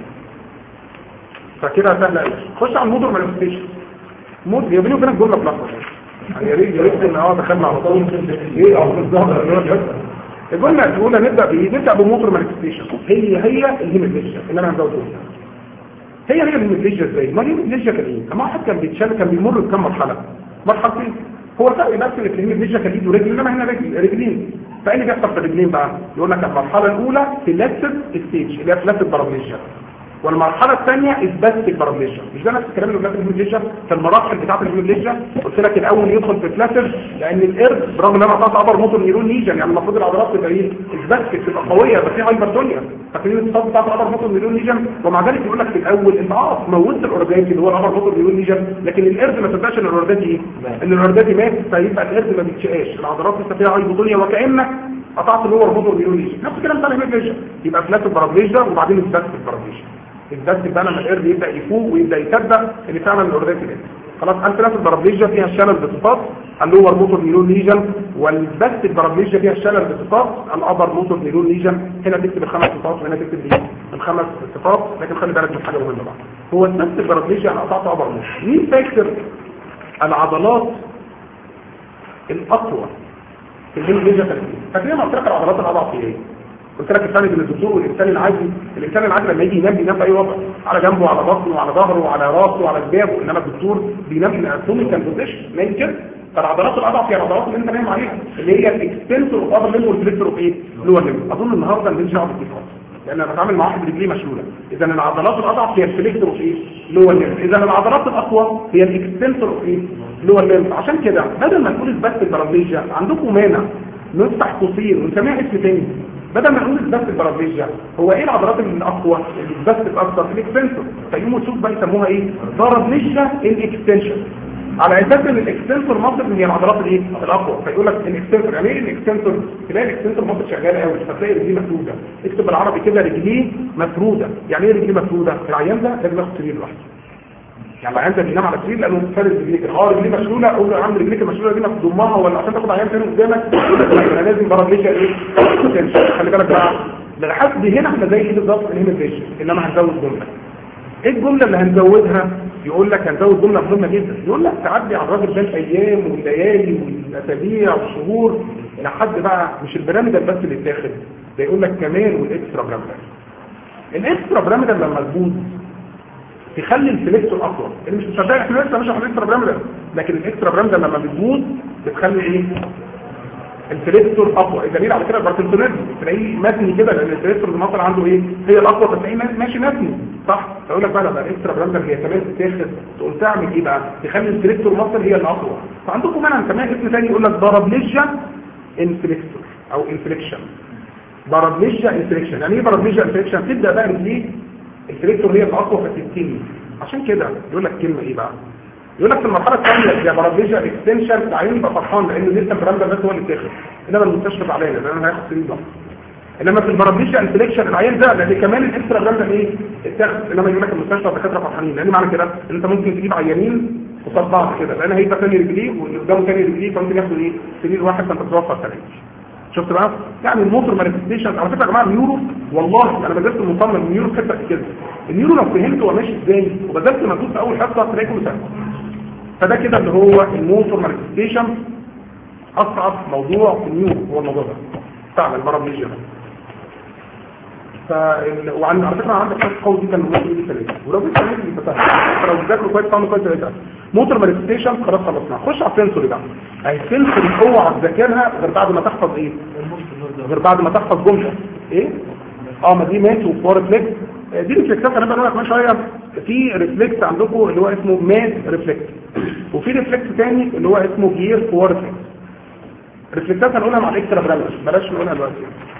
فكده سهله قوي خش على الموتور مانيفستيشن مود يا بيني وبينك جمله بلحظه يعني يا ريت يا ريت ان اه دخلنا على طول ايه اه بالظبط الجمله الاولى نبدا بايه نبدا بموتور مانيفستيشن هي هي الهيموفليجيا ان انا هزود جمله هي هي الهيموفليجيا ازاي ما الهيموفليجيا كان ايه اما واحد كان بيتشال كان بيمر بكام مرحله مرحلتين هو الفرق بس اللي في الهيموفليجيا كان ايده رجل انما هنا رجل رجلين فايه اللي بيحصل في الرجلين بقى يقول لك المرحله الاولى فلاتد ستيج اللي هي فلاتد بارابليجيا والمرحله الثانيه اثباتك بارابليجيا مش ده نفس الكلام اللي قلناه في الهيموفليجيا في المراحل بتاعه الهيموفليجيا قلت لك الاول يدخل في فلاتد لان القرد برغم ان انا قطعت ابر موتور نيرون ليجن يعني المفروض العضلات تبقى ايه اثباتك تبقى قويه يبقى في هايبرتونيا فاكرين الاتصال بتاع الابر موتور نيرون ليجن ومع ذلك يقول لك في الاول انت اه موتت الاورجانيك اللي هو الابر موتور نيرون ليجن لكن القرد ما تبقاش ان الاورجانيك ايه ان الاورجانيك مات فيبقى القرد ما بيتشقاش العضلات لسه فيها هايبرتونيا وكانك قطعت اللور موتور نيرون ليجن نفس الكلام بتاع الهيموفليجيا يبقى فلاتد بارابليجيا وبعدين اثباتك بارابليجيا الدرس بقى لما القرد يبدا يفوق ويبدا يصدق ان فعلا الاوردات كده خلاص انفلاس البرابليجيا فيها الشلل بصفات اللور موتور نيرون ليجن والبست البرابليجيا فيها الشلل بصفات الابر موتور نيرون ليجن هنا تكتب الخمس صفات وهنا تكتب ايه الخمس صفات لكن خلي بالك من حاجه مهمه بقى هو البست البرابليجيا انا قطعت ابر موتور مين فاكر العضلات الاقوى في الهيموفليجيا كانت ايه فاكرين ما قلت لك العضلات الاضعف في ايه قلت لك الفرق بين الدكتور والانسان العادي الانسان العادي لما يجي ينام بينام في اي وضع على جنبه وعلى بطنه وعلى ظهره وعلى راسه وعلى جبابه انما الدكتور بينام في الاناتوميكال بوزيشن نايم كده فالعضلات الاضعف هي العضلات اللي انت نايم عليها اللي هي الاكستنسور اوف ابر ليمب والفليكتور اوف ايه لور ليمب اظن النهارده ما بنجي نقعد في لان انا بتعامل مع واحد رجليه مشلوله اذا العضلات الاضعف هي الفليكتور اوف ايه لور ليمب اذا العضلات الاقوى هي الاكستنسور اوف ايه لور ليمب عشان كده بدل ما نقول اثبات البرامبيجيا عندكم مانع نفتح قوسين ونسميها اسم تاني بدل ما نقول اثبات البرامبيجيا هو ايه العضلات الاقوى اللي اثبتت اكتر الاكستنسور فيقوموا تشوف بقى يسموها ايه برامبيجيا الاكستنشن على اساس ان الاكستنسور مصر هي العضلات الايه الاقوى فيقول لك الاكستنسور يعني ايه الاكستنسور تلاقي الاكستنسور مصر شغال قوي فتلاقي رجليه مفروده اكتب بالعربي كده رجليه مفروده يعني ايه رجليه مفروده العيان ده لازم ياخد سرير لوحده يعني العيان ده بينام على سرير لانه فارد رجليك اه رجليه مشلوله اقول له يا عم رجليك المشلوله دي ما تضمها ولا عشان تاخد عيان تاني قدامك انا لازم برجليك ايه خلي بالك بقى لحد هنا احنا زي ايه بالظبط الهيموفيشن انما هنزود جمله ايه الجمله اللي هنزودها يقول لك هنزود جمله مهمه جدا يقول لك تعدي على الراجل ده الايام والليالي والاسابيع والشهور الى حد بقى مش البيراميدال بس اللي اتاخد ده يقول لك كمان والاكسترا بيراميدال الاكسترا بيراميدال لما تبوظ تخلي الفليكسور اقوى اللي مش مصدق احنا لسه مش على الاكسترا بيراميدال لكن الاكسترا بيراميدال لما بتبوظ بتخلي ايه الفليكسور اقوى الدليل على كده الباركنسونيزم تلاقيه متني كده لان الفليكسور المصل عنده ايه هي الاقوى فتلاقيه ماشي متني صح اقول لك بقى لما الاكسترا براندر هي كمان تتاخد تقوم تعمل ايه بقى تخلي الفليكسور مصل هي الاقوى فعندكم منها كمان اسم ثاني يقول لك بارابليجيا انفليكسور او انفليكشن بارابليجيا انفليكشن يعني ايه بارابليجيا انفليكشن تبدا بقى رجليه الفليكسور هي الاقوى فتبتدي عشان كده يقول لك كلمه ايه بقى يقول لك في المرحله الثانيه يا بارابليجيا اكستنشن العيان يبقى فرحان لانه لسه البراندر بس هو اللي اتاخد انما المستشفى زعلانه لان انا هاخد سنين ضغط انما في البارابليجيا انفليكشن العيان ده لان كمان الاكسترا براندر ايه اتاخد انما يقول لك المستشفى الدكاتره فرحانين لان معنى كده ان انت ممكن تجيب عيانين قصاد بعض كده لان هيبقى ثاني رجليه واللي قدامه ثاني رجليه فممكن ياخدوا ايه سرير واحد فانت توفر ثاني شفت بقى يعني الموتور مانيفستيشن على فكره يا جماعه النيورو والله انا بدرس المصمم النيورو في حته كده النيورو لو فهمت هو ماشي ازاي وبدات مجهود في اول حصه تلاقي كله سهل فده كده اللي هو الموتور مانيفستيشن اصعب موضوع في النيورو هو الموضوع ده فعلا المرض بيجي ف وعن على فكره عندك شخص قوي جدا من الموتور دي ثلاثه ولو جبت ثلاثه يبقى سهل فلو بتذاكروا كويس فاهموا كويس ثلاثه موتور مانيفستيشن خلاص خلصنا خش على السنسوري بقى اهي السنسوري اوعى تذاكرها غير بعد ما تحفظ ايه غير بعد ما تحفظ جمله ايه اه ما دي مات وفور ريفلكس دي ريفلكسات انا بقول لك من شويه في ريفلكس عندكم اللي هو اسمه مات ريفلكس وفي ريفلكس تاني اللي هو اسمه جير فور ريفلكس ريفلكسات هنقولها مع الاكسترا برامج بلاش نقولها دلوقتي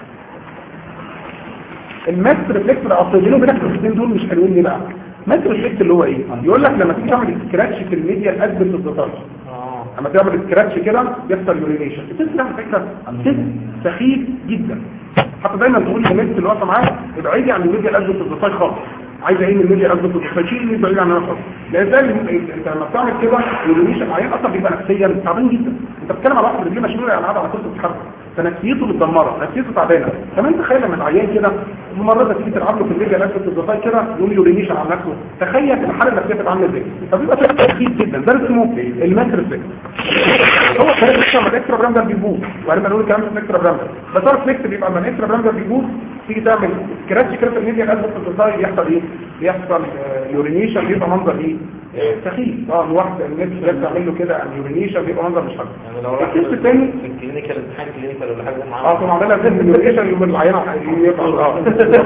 المات ريفلكس ده اصل بينه وبينك الاثنين دول مش حلوين ليه بقى مات ريفلكس اللي هو ايه يقول لك لما تيجي تعمل سكراتش في الميديا الادبل في الدوتاج لما تعمل سكراتش كده بيحصل يورينيشن التست ده على فكره تست سخيف جدا حتى دايما تقول للناس اللي واقفه معاك ابعدي عن الميديا الادبل في الدوتاج خالص عايزه ايه من الميديا الادبل في الدوتاج شيل اللي بعيد عنها خالص لان ده انت لما بتعمل كده يورينيشن عيان اصلا بيبقى نفسيا تعبان جدا انت بتتكلم على واحد رجليه مشلوله يعني قاعد على كرسي بتتحرك فنفسيته متدمره نفسيته تعبانه كمان تخيل لما العيان كده ممرضه تيجي تلعب له في الليجا نفسه في الضفاي كده يقوم يورينيشن على نفسه تخيل الحاله النفسيه تبقى عامله ازاي فبيبقى شيء تخيل جدا ده اسمه الماتريفلكس هو كان لسه ما الاكسترا برام ده بيبوظ وبعدين بنقول الكلام في الاكسترا برام ده بس هو الفليكس بيبقى لما الاكسترا برام ده بيبوظ تيجي تعمل سكراتش كده في الميديا الازرق في الضفاي بيحصل ايه بيحصل يورينيشن بيبقى منظر ايه سخيف اه الواحد الناس اللي بتعمل له كده يورينيشن بيبقى منظر مش حلو يعني لو راح الكيس الثاني في الكلينيكال امتحان كلينيكال ولا حاجه معاه اه طبعا عملها زي اليورينيشن يوم العيان يبقى اه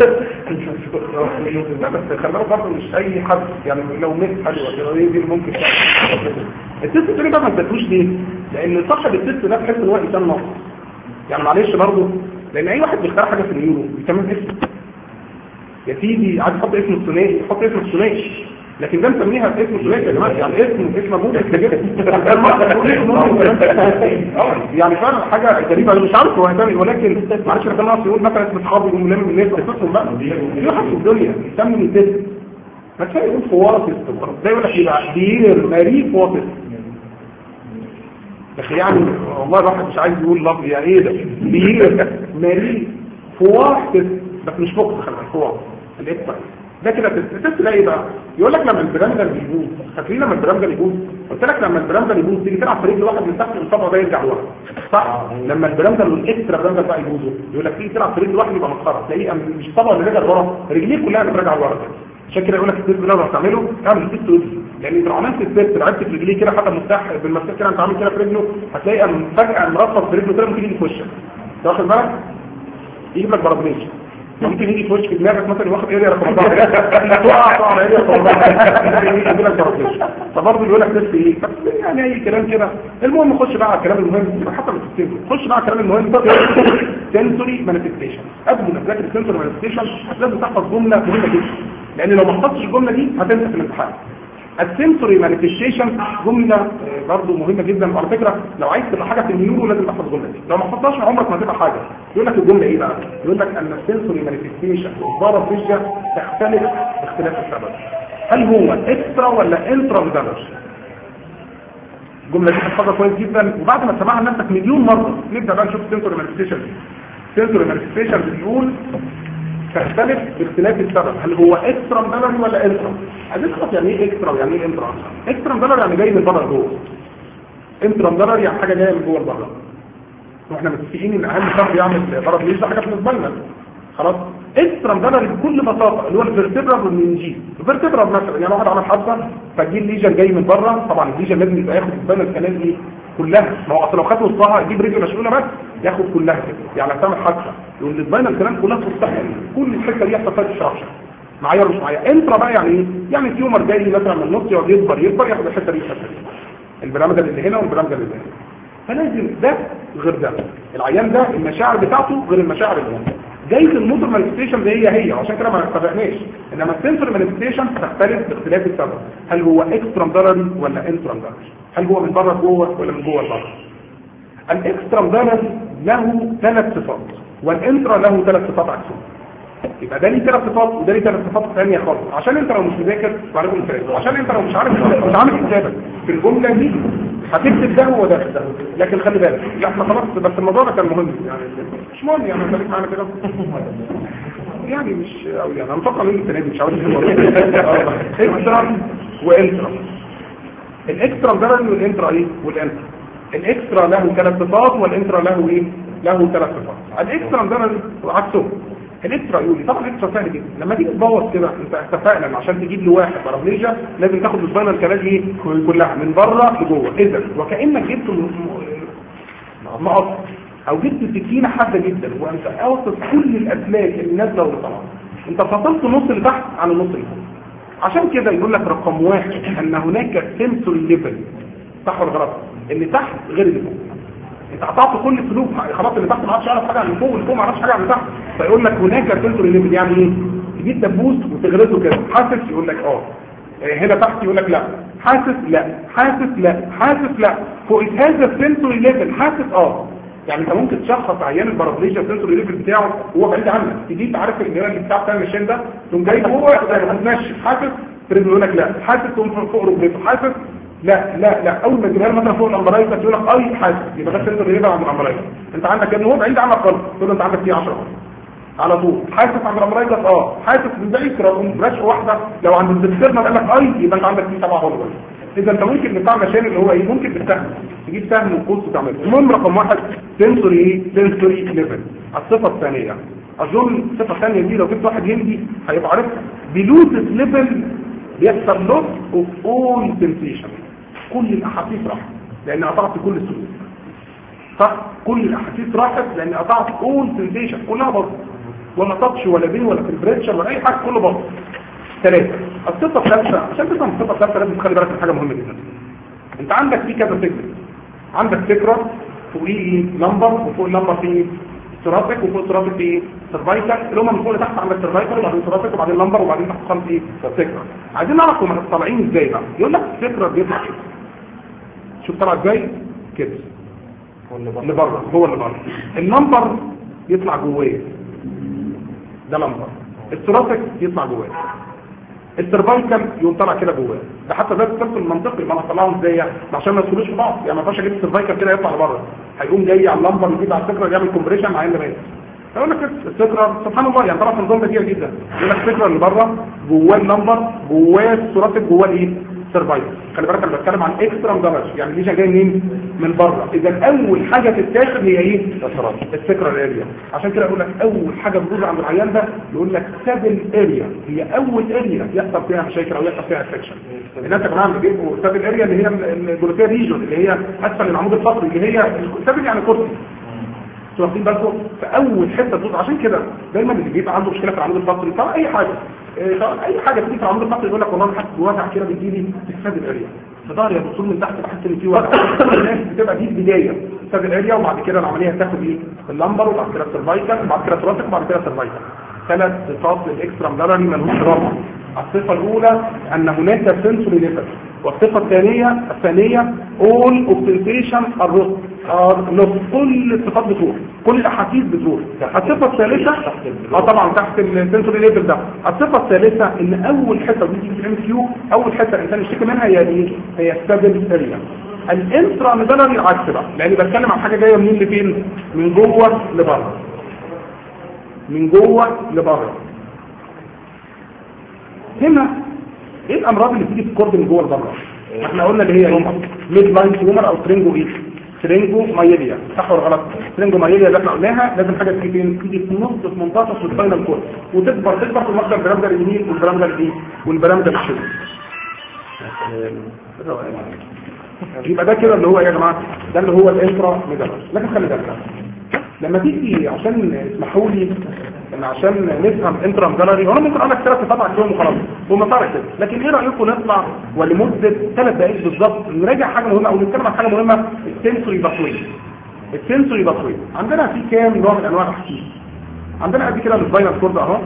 لا بس خلي بالك برضه مش اي حد يعني لو ميت حلوه كده هي دي اللي ممكن تعمل التست التاني بقى ما ادتوش ليه؟ لان صاحب التست ده تحس ان هو انسان ناقص يعني معلش برضه لان اي واحد بيختار حاجه في اليورو بيسميه اسم يا سيدي عايز يحط اسم الثنائي يحط اسم الثنائي لكن ده مسميها اسم الثلاثي يا جماعه يعني اسم اسم ابوه يعني فعلا حاجه غريبه انا مش عارف هو هيسمي ولكن معلش انا كان ناقص يقول مثلا اسم اصحابي يقوم لامم الناس قصتهم بقى في واحد في الدنيا يسمي التست ما كفايه يقول فواطس ده يقول لك ايه بقى دير ماري فواطس يا اخي يعني والله الواحد مش عايز يقول لفظ يعني ايه ده دير ماري فواطس بس مش فوق خلي بالك فواطس الاكبر ده كده تلاقي بقى يقول لك لما البرامجل بيبوظ فاكرين لما البرامجل يبوظ قلت لك لما البرامجل يبوظ تيجي تلعب في رجل واحد من تحت الصبع ده يرجع لورا صح لما البرامجل والاكسترا برامجل بقى يبوظوا يقول لك تيجي تلعب في رجل واحد يبقى مسخره تلاقيه مش الصبع اللي رجع لورا رجليه كلها بترجع لورا عشان كده يقول لك التست ده لو هتعمله اعمل التست ودي لان لو عملت التست لعبت في رجليه كده حتى مفتاح بالمفتاح كده انت عامل كده في رجله هتلاقي فجاه مرصص في رجله كده ممكن يجي في وشك واخد بالك يجيب لك برابليشن ممكن يجي في وشك دماغك مثلا واخد اريا رقم 4 تقع تقع على اريا رقم 4 يجي لك برابليشن فبرضه بيقول لك تست ايه بس يعني اي كلام كده المهم خش بقى على الكلام المهم حتى مش السنسوري خش بقى على الكلام المهم سنسوري مانيفستيشن قبل ما تذاكر السنسوري مانيفستيشن لازم تحفظ جمله مهمه جدا لان لو ما حفظتش الجمله دي هتنسى في الامتحان السنسوري مانيفستيشن جمله برضه مهمه جدا وعلى فكره لو عايز تبقى حاجه في النيورو لازم تحفظ الجمله دي لو ما حفظتهاش عمرك ما هتبقى حاجه يقول لك الجمله ايه بقى يقول لك ان السنسوري مانيفستيشن والبارافيجيا تختلف باختلاف السبب هل هو اكسترا ولا انترا فيدالر الجمله دي تحفظها كويس جدا وبعد ما تسمعها لنفسك مليون مره نبدا بقى نشوف السنسوري مانيفستيشن السنسوري مانيفستيشن بنقول تختلف باختلاف السبب هل هو اكسترا دولار ولا انترا عايزين نعرف يعني ايه اكسترا ويعني ايه انترا اكسترا دولار يعني جاي من بره جوه انترا دولار يعني حاجه جايه من جوه لبره واحنا متفقين ان اهم سبب يعمل ضرب ليش ده حاجه بالنسبه لنا خلاص اكسترا ده بكل بساطه اللي هو الفيرتبرال والمنجيل الفيرتبرال مثلا يعني واحد عمل حادثه فجي الليجن جاي من بره طبعا الليجن لازم يبقى ياخد السباينال الكلام دي كلها ما هو اصل لو خد نصها يجيب رجل مشغوله بس ياخد كلها كده يعني هتعمل حادثه يقول السباينال الكلام كلها تستحمل كل الحته دي يحصل فيها شرشر معايا ولا مش معايا انترا بقى يعني ايه يعني تيومر جاي مثلا من النص يقعد يكبر يكبر ياخد الحته دي الحته دي البرامج اللي هنا والبرامج اللي هنا فلازم ده غير ده العيان ده المشاعر بتاعته غير المشاعر اللي هنا جايز الموتور مانيفستيشن هي هي عشان كده ما اتفقناش انما السنسور مانيفستيشن تختلف باختلاف السبب هل هو اكسترام ضرري ولا انترام ضرري هل هو من بره جوه ولا من جوه لبره الاكسترام ضرري له ثلاث صفات والانترا له ثلاث صفات عكسهم يبقى ده ليه ثلاث صفات وده ليه ثلاث صفات ثانيه خالص عشان انت لو مش مذاكر وعليكم السلام عشان انت لو مش عارف مش عامل حسابك في الجمله دي هتكتب ده هو ده لكن خلي بالك لا احنا خلاص بس الموضوع ده كان مهم يعني مش مهم يعني خليك معانا كده يعني مش او يعني انا متوقع ان السنه دي مش عارف اكسترا وانترا الاكسترا ده والانترا ايه والانترا الاكسترا له ثلاث صفات والانترا له ايه له ثلاث صفات الاكسترا ده عكسه الاكسترا يقول لي طبعا الاكسترا سهل جدا لما تيجي تبوظ كده انت اتفقنا ان عشان تجيب لي واحد بارابليجيا لازم تاخد السباينال كلام ايه كلها من بره لجوه اذا وكانك جبت مقص او جبت سكينه حاده جدا وانت قاصص كل الاسلاك اللي نازله واللي طالعه انت فصلت النص اللي تحت عن النص اللي فوق عشان كده يقول لك رقم واحد ان هناك سنسور ليفل صح ولا غلط اللي تحت غير اللي فوق انت قطعت كل السلوك خلاص اللي تحت ما عادش يعرف حاجه عن اللي فوق واللي فوق ما عرفش حاجه عن اللي تحت فيقول لك هناك سنسور ليفل يعني ايه تجيب دبوس وتغرزه كده حاسس يقول لك اه هنا تحت يقول لك لا حاسس لا حاسس لا حاسس لا فوق هذا السنسور ليفل حاسس اه يعني انت ممكن تشخص عيان البارابليجيا السنسور ليفل بتاعه هو بعيد عنك تجي عارف الجيران اللي بتاع بتاع المشين ده تقوم جاي هو ماشي حاسس تريد يقول لك لا حاسس تقوم فوق ركبته حاسس لا لا لا اول ما تجيبها مثلا فوق الامبرايز تقول لك اي حاسس يبقى ده سنسور ليفل عند الامبرايز انت عندك ان هو بعيد عنك خالص تقول له انت عندك فيه 10 على طول حاسس عند الامراض لك اه حاسس من بعيد كده رشقه واحده لو عند الدكتور قال لك اي يبقى انت عندك فيه سبعه هرمون اذا انت ممكن بتاع مشان اللي هو ايه ممكن بالسهم تجيب سهم وقوس وتعمله المهم رقم واحد سنسوري ايه سنسوري ليفل الصفه الثانيه اظن الصفه الثانيه دي لو جبت واحد هندي هيبقى عارفها بلوتس ليفل بيحصل لوس اوف اول سنسيشن كل الاحاسيس راحت لان قطعت كل السلوك صح كل الاحاسيس راحت لان قطعت اول سنسيشن كلها باظت ولا تاتش ولا بين ولا تمبريتشر ولا اي حاجه كله باظ ثلاثه الصفه الثالثه عشان تفهم الصفه الثالثه لازم تخلي بالك من حاجه مهمه جدا انت عندك في كذا سيجمنت عندك فكره فوقيه نمبر وفوق النمبر في سيراتيك وفوق السيراتيك في سيرفايكال اللي هم من فوق لتحت عندك سيرفايكال وبعدين سيراتيك وبعدين نمبر وبعدين تحت خالص ايه فكره عايزين نعرف هم طالعين ازاي بقى يقول لك الفكره بيطلع كده شوف طلع ازاي كده اللي بره هو اللي بره النمبر يطلع جواه ده لمبر الثراسك يطلع جواه السيرفايكال يقوم طالع كده جواه ده حتى ده السبب المنطقي ما انا هطلعهم ازاي يعني عشان ما يدخلوش في بعض يعني ما ينفعش اجيب السيرفايكال كده يطلع لبره هيقوم جاي على اللمبر يجيب على الفكره يعمل كومبريشن مع اللي يقول لك الفكره سبحان الله يعني طبعا نظام كتير جدا يقول لك الفكره اللي بره جواه اللمبر جواه الثراسك جواه الايه سيرفايكل خلي بالك انا بتكلم عن اكسترا دامج يعني ليش جاي منين من بره اذا اول حاجه تتاخد هي ايه السكرة الاريا عشان كده اقول لك اول حاجه بتدور عند العيان ده يقول لك سابل اريا هي اول اريا يحصل فيها مشاكل او يحصل فيها انفكشن الناس يا جماعه بيجيبوا سابل اريا اللي هي الجلوكيه ريجون اللي هي اسفل العمود الفقري اللي هي سابل يعني كرسي واخدين بالكم فاول حته تدور عشان كده دايما اللي بيبقى عنده مشكله في العمود الفقري طبعا اي حاجه اي حاجه تيجي في العمود الفقري يقول لك والله انا حاسس بوجع كده بيجي لي في السد الاريا في ظهري يا دكتور من تحت بحس ان في وجع الناس بتبقى دي البدايه السد الاريا وبعد كده العمليه هتاخد ايه اللمبر وبعد كده السيرفايكال وبعد كده الثراسك وبعد كده السيرفايكال ثلاث صفات للاكسترا مدرني ملهوش رابع الصفه الاولى ان هناك سنسوري ليفل والصفه الثانيه الثانيه all of sensation are lost are lost كل الصفات بتروح كل الاحاسيس بتروح الصفه الثالثه اه طبعا تحت السنسوري ليفل ده الصفه الثالثه ان اول حته دي في الام كيو اول حته الانسان يشتكي منها هي ايه هي السبب اريا الانترا ميدالري العكس بقى لاني بتكلم عن حاجه جايه منين لفين من جوه لبره من جوه لبره هنا ايه الامراض اللي بتيجي في الكورد من جوه لبره احنا قلنا اللي هي ايه ميد لاين تيومر او ترينجو ايه سرينجو مايليا صح ولا غلط سرينجو مايليا اللي احنا قلناها لازم حاجه تيجي فين تيجي في نص في منتصف الفاينل كورد وتكبر تكبر في المقدر البرامده اليمين والبرامده اليمين والبرامده الشمال يبقى ده كده اللي هو يا جماعه ده اللي هو الانترا ميدالر لكن خلي بالك لما تيجي عشان اسمحوا لي ان عشان نفهم انترا ميدالري وانا ممكن اقول لك ثلاث صفحات عشان وخلاص ومسار كده لكن ايه رايكم نطلع ولمده ثلاث دقائق بالظبط نراجع حاجه مهمه او نتكلم عن حاجه مهمه السنسوري باسوي السنسوري باسوي عندنا في كام نوع من انواع الاحاسيس عندنا قد كده السباينال كورد اهو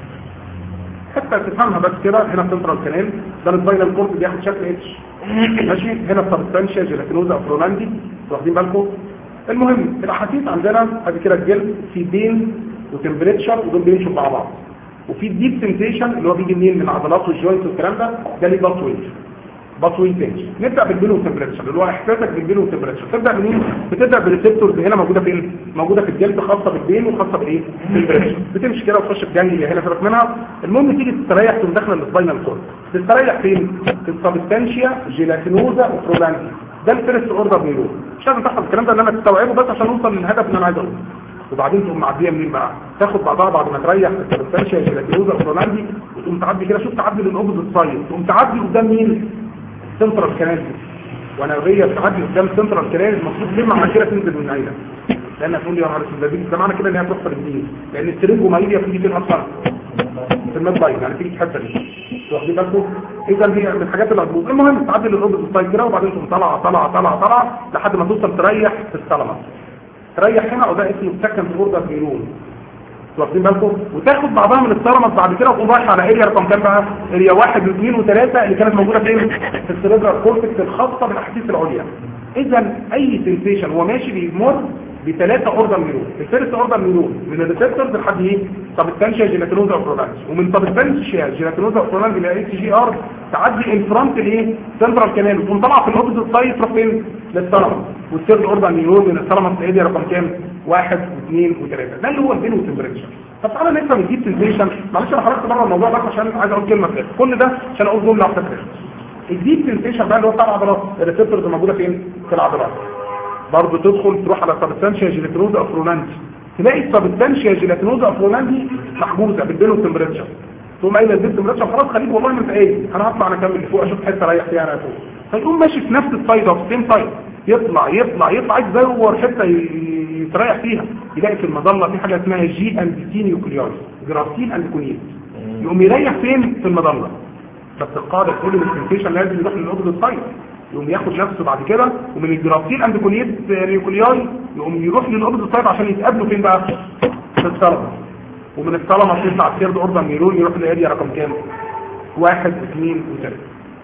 حتى تفهمها بس كده هنا السنترال كانال ده السباينال كورد بياخد شكل اتش ماشي هنا السبستانشيا جيلاتينوزا افرولاندي واخدين بالكم المهم الاحاسيس عندنا ادي كده الجلد في بين وتمبريتشر ودول بيمشوا مع بعض وفي ديب سنسيشن اللي هو بيجي منين من العضلات والجوينت والكلام ده ده ليه باتوي باتوي تاني نبدا بالبين والتمبريتشر اللي هو احساسك بالبين والتمبريتشر تبدا منين بتبدا بالريسبتورز هنا موجوده فين موجوده في الجلد خاصه بالبين وخاصه بالايه بالتمبريتشر بتمشي كده وتخش في جانجليا هنا سيبك منها المهم تيجي تستريح تقوم داخله السباينال كورد تستريح فين في السبستانشيا جيلاتينوزا وفرولاندي ده الفيرست اوردر نيرون مش لازم تحفظ الكلام ده ان انا تستوعبه بس عشان نوصل للهدف اللي انا عايز اقوله وبعدين تقوم معديه منين بقى تاخد بعضها بعد ما تريح في السبستانشيا جيلاتينوزا وفرولاندي وتقوم تعدي كده شوف تعدي للاوبوزيت سايد تقوم تعدي قدام مين سنترال كانال وانا وهي بتعدي قدام سنترال كانال المفروض لما عمل كده تنزل من عينك لان هتقول لي يا نهار اسود ده معنى كده ان هي تروح في لان السرنج وماليا بتيجي فين اصلا في الميد باين يعني تيجي في الحته دي واخدين بالكم اذا هي من الحاجات اللي هتبوظ المهم تعدي للاوبوزيت سايد كده وبعدين تقوم طالعه طالعه طالعه طالعه لحد ما توصل تريح في السلمه تريح هنا وده اسمه سكند اوردر نيرون واخدين بالكم وتاخد بعضها من الثرمس بعد كده وتقوم رايح على اريا رقم كام بقى اريا واحد واثنين وثلاثه اللي كانت موجوده فين في السيريبرال كورتكس الخاصه بالاحاسيس العليا اذا اي سنسيشن هو ماشي بيمر بثلاثه اوردر نيرون الفيرست اوردر نيرون من الريسبتورز لحد ايه سبستانشيا جيلاتينوزا اوبرولانس ومن سبستانشيا جيلاتينوزا اوبرولانس الى اتش جي ار تعدي انفرونت الايه سنترال كانال وتقوم طالعه في الاوبوزيت سايد تروح فين للثلمس والثيرد اوردر نيرون من الثلمس لاريا رقم كام واحد واثنين وثلاثه ده اللي هو البين والتمبريتشر طب تعالى نفهم الديب سنسيشن معلش انا خرجت بره الموضوع بس عشان عايز اقول كلمه كده كل ده عشان اقول جمله واحده كده الديب سنسيشن بقى اللي هو بتاع العضلات الريسبتورز موجوده فين في العضلات برضه تدخل تروح على سبستانشيا جيلاتينوزا افرونانتي تلاقي السبستانشيا جيلاتينوزا افرونانتي محجوزه بالبين والتمبريتشر تقوم قايل البين والتمبريتشر خلاص خليك والله ما انت ايه انا هطلع انا اكمل فوق اشوف حته اريح فيها انا فوق فيقوم ماشي في نفس السايد اوف سيم سايد يطلع يطلع يطلع يدور حته يتريح فيها يلاقي في المظله في حاجه اسمها جي اند تي نيوكلياي جرافتين اند كونيت يقوم يريح فين في المظله بس القاعده تقول ان السنسيشن لازم يروح للاوبوزيت سايد يقوم ياخد نفسه بعد كده ومن الجرافتين اند كونيت نيوكلياي يقوم يروح للاوبوزيت سايد عشان يتقابلوا فين بقى في الثلمس ومن الثلمس يطلع الثيرد اوردر نيرون يروح لاريا رقم كام واحد اثنين وثلاثه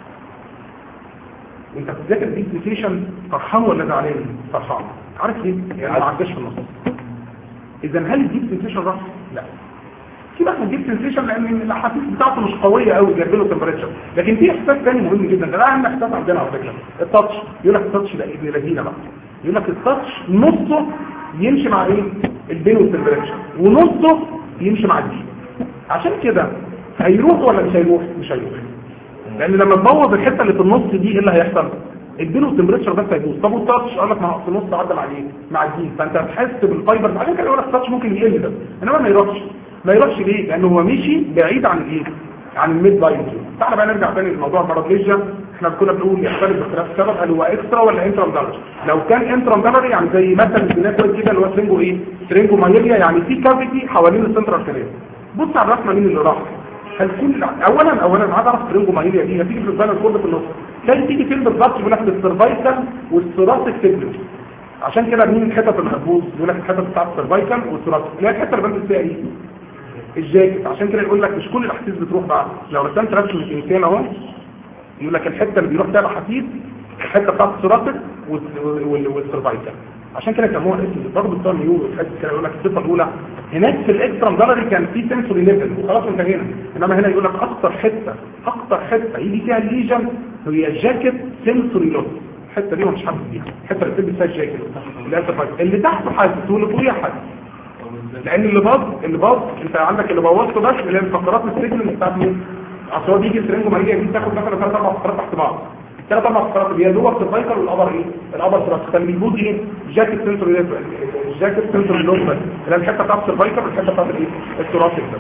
انت بتذاكر دي سنسيشن فرحان ولا زعلان فرحان عارف ليه يعني ما عداش في النص اذا هل الديب سنسيشن راح لا في بقى الديب سنسيشن لان الاحاسيس بتاعته مش قويه قوي جايب له تمبريتشر لكن في احساس ثاني مهم جدا ده اهم احساس عندنا على فكره التاتش يقول لك التاتش ده ابن لذينه بقى يقول لك التاتش نصه يمشي مع ايه البين والتمبريتشر ونصه يمشي مع الدي عشان كده هيروح ولا مش هيروح مش هيروح لان لما تبوظ الحته اللي في النص دي ايه اللي هيحصل اديله التمبريتشر بس هيبوظ طب والتاتش قال لك ما هو في النص عدى مع ايه مع الدين فانت هتحس بالفايبر عشان كده يقول لك التاتش ممكن يقل ده انما ما يروحش ما يروحش ليه لانه هو مشي بعيد عن الايه عن الميد لاين تعالى بقى نرجع تاني لموضوع البارابليجيا احنا كنا بنقول يختلف باختلاف السبب هل هو اكسترا ولا انترا دارج لو كان انترا دارج يعني زي مثلا البناء كويس جدا اللي هو سرينجو ايه سرينجو مايليا يعني في كافيتي حوالين السنترال كانال بص على الرسمه مين اللي راح هل كل اولا اولا عايز اعرف سرينجو مايليا دي هتيجي في الفاينل كورد في النص كان تيجي فين بالظبط يقول لك في السرفايكال والثوراسيك سيجمنت عشان كده مين الحتت اللي هتبوظ يقول لك الحتت بتاعت السرفايكال والثوراسيك اللي هي الحته اللي بنزل فيها ايه الجاكيت عشان كده يقول لك مش كل الاحاسيس بتروح بقى لو رسمت رسمه الانسان اهو يقول لك الحته اللي بيروح فيها الاحاسيس الحته بتاعت الثوراسيك والسرفايكال عشان كده سموها اسم برضه بتوع نيورو تحس كده يقول لك الصفه الاولى هناك في الاكسترا جالري كان في سنسوري ليفل وخلاص انتهينا انما هنا يقول لك اكتر حته اكتر حته يجي فيها الليجن هي جاكيت سنسوري لوس الحته دي مش حاسس بيها الحته اللي بتلبس فيها الجاكيت اللي, اللي تحته حاسس واللي فوقيها حاسس لان اللي باظ اللي باظ انت عندك اللي بوظته بس اللي هي الفقرات السجن بتاعت مين اصل هو بيجي الترنجو ماليه دي تاخد مثلا ثلاث اربع فقرات تحت بعض ثلاث اربع فقرات اللي هي اللور سيرفايكال والابر ايه الابر سيرفايكال كان بيبوظ ايه جاكيت سنتر الجاكيت سنتر لوب اللي هي الحته بتاعت السيرفايكال والحته بتاعت الايه الثوراسيك ده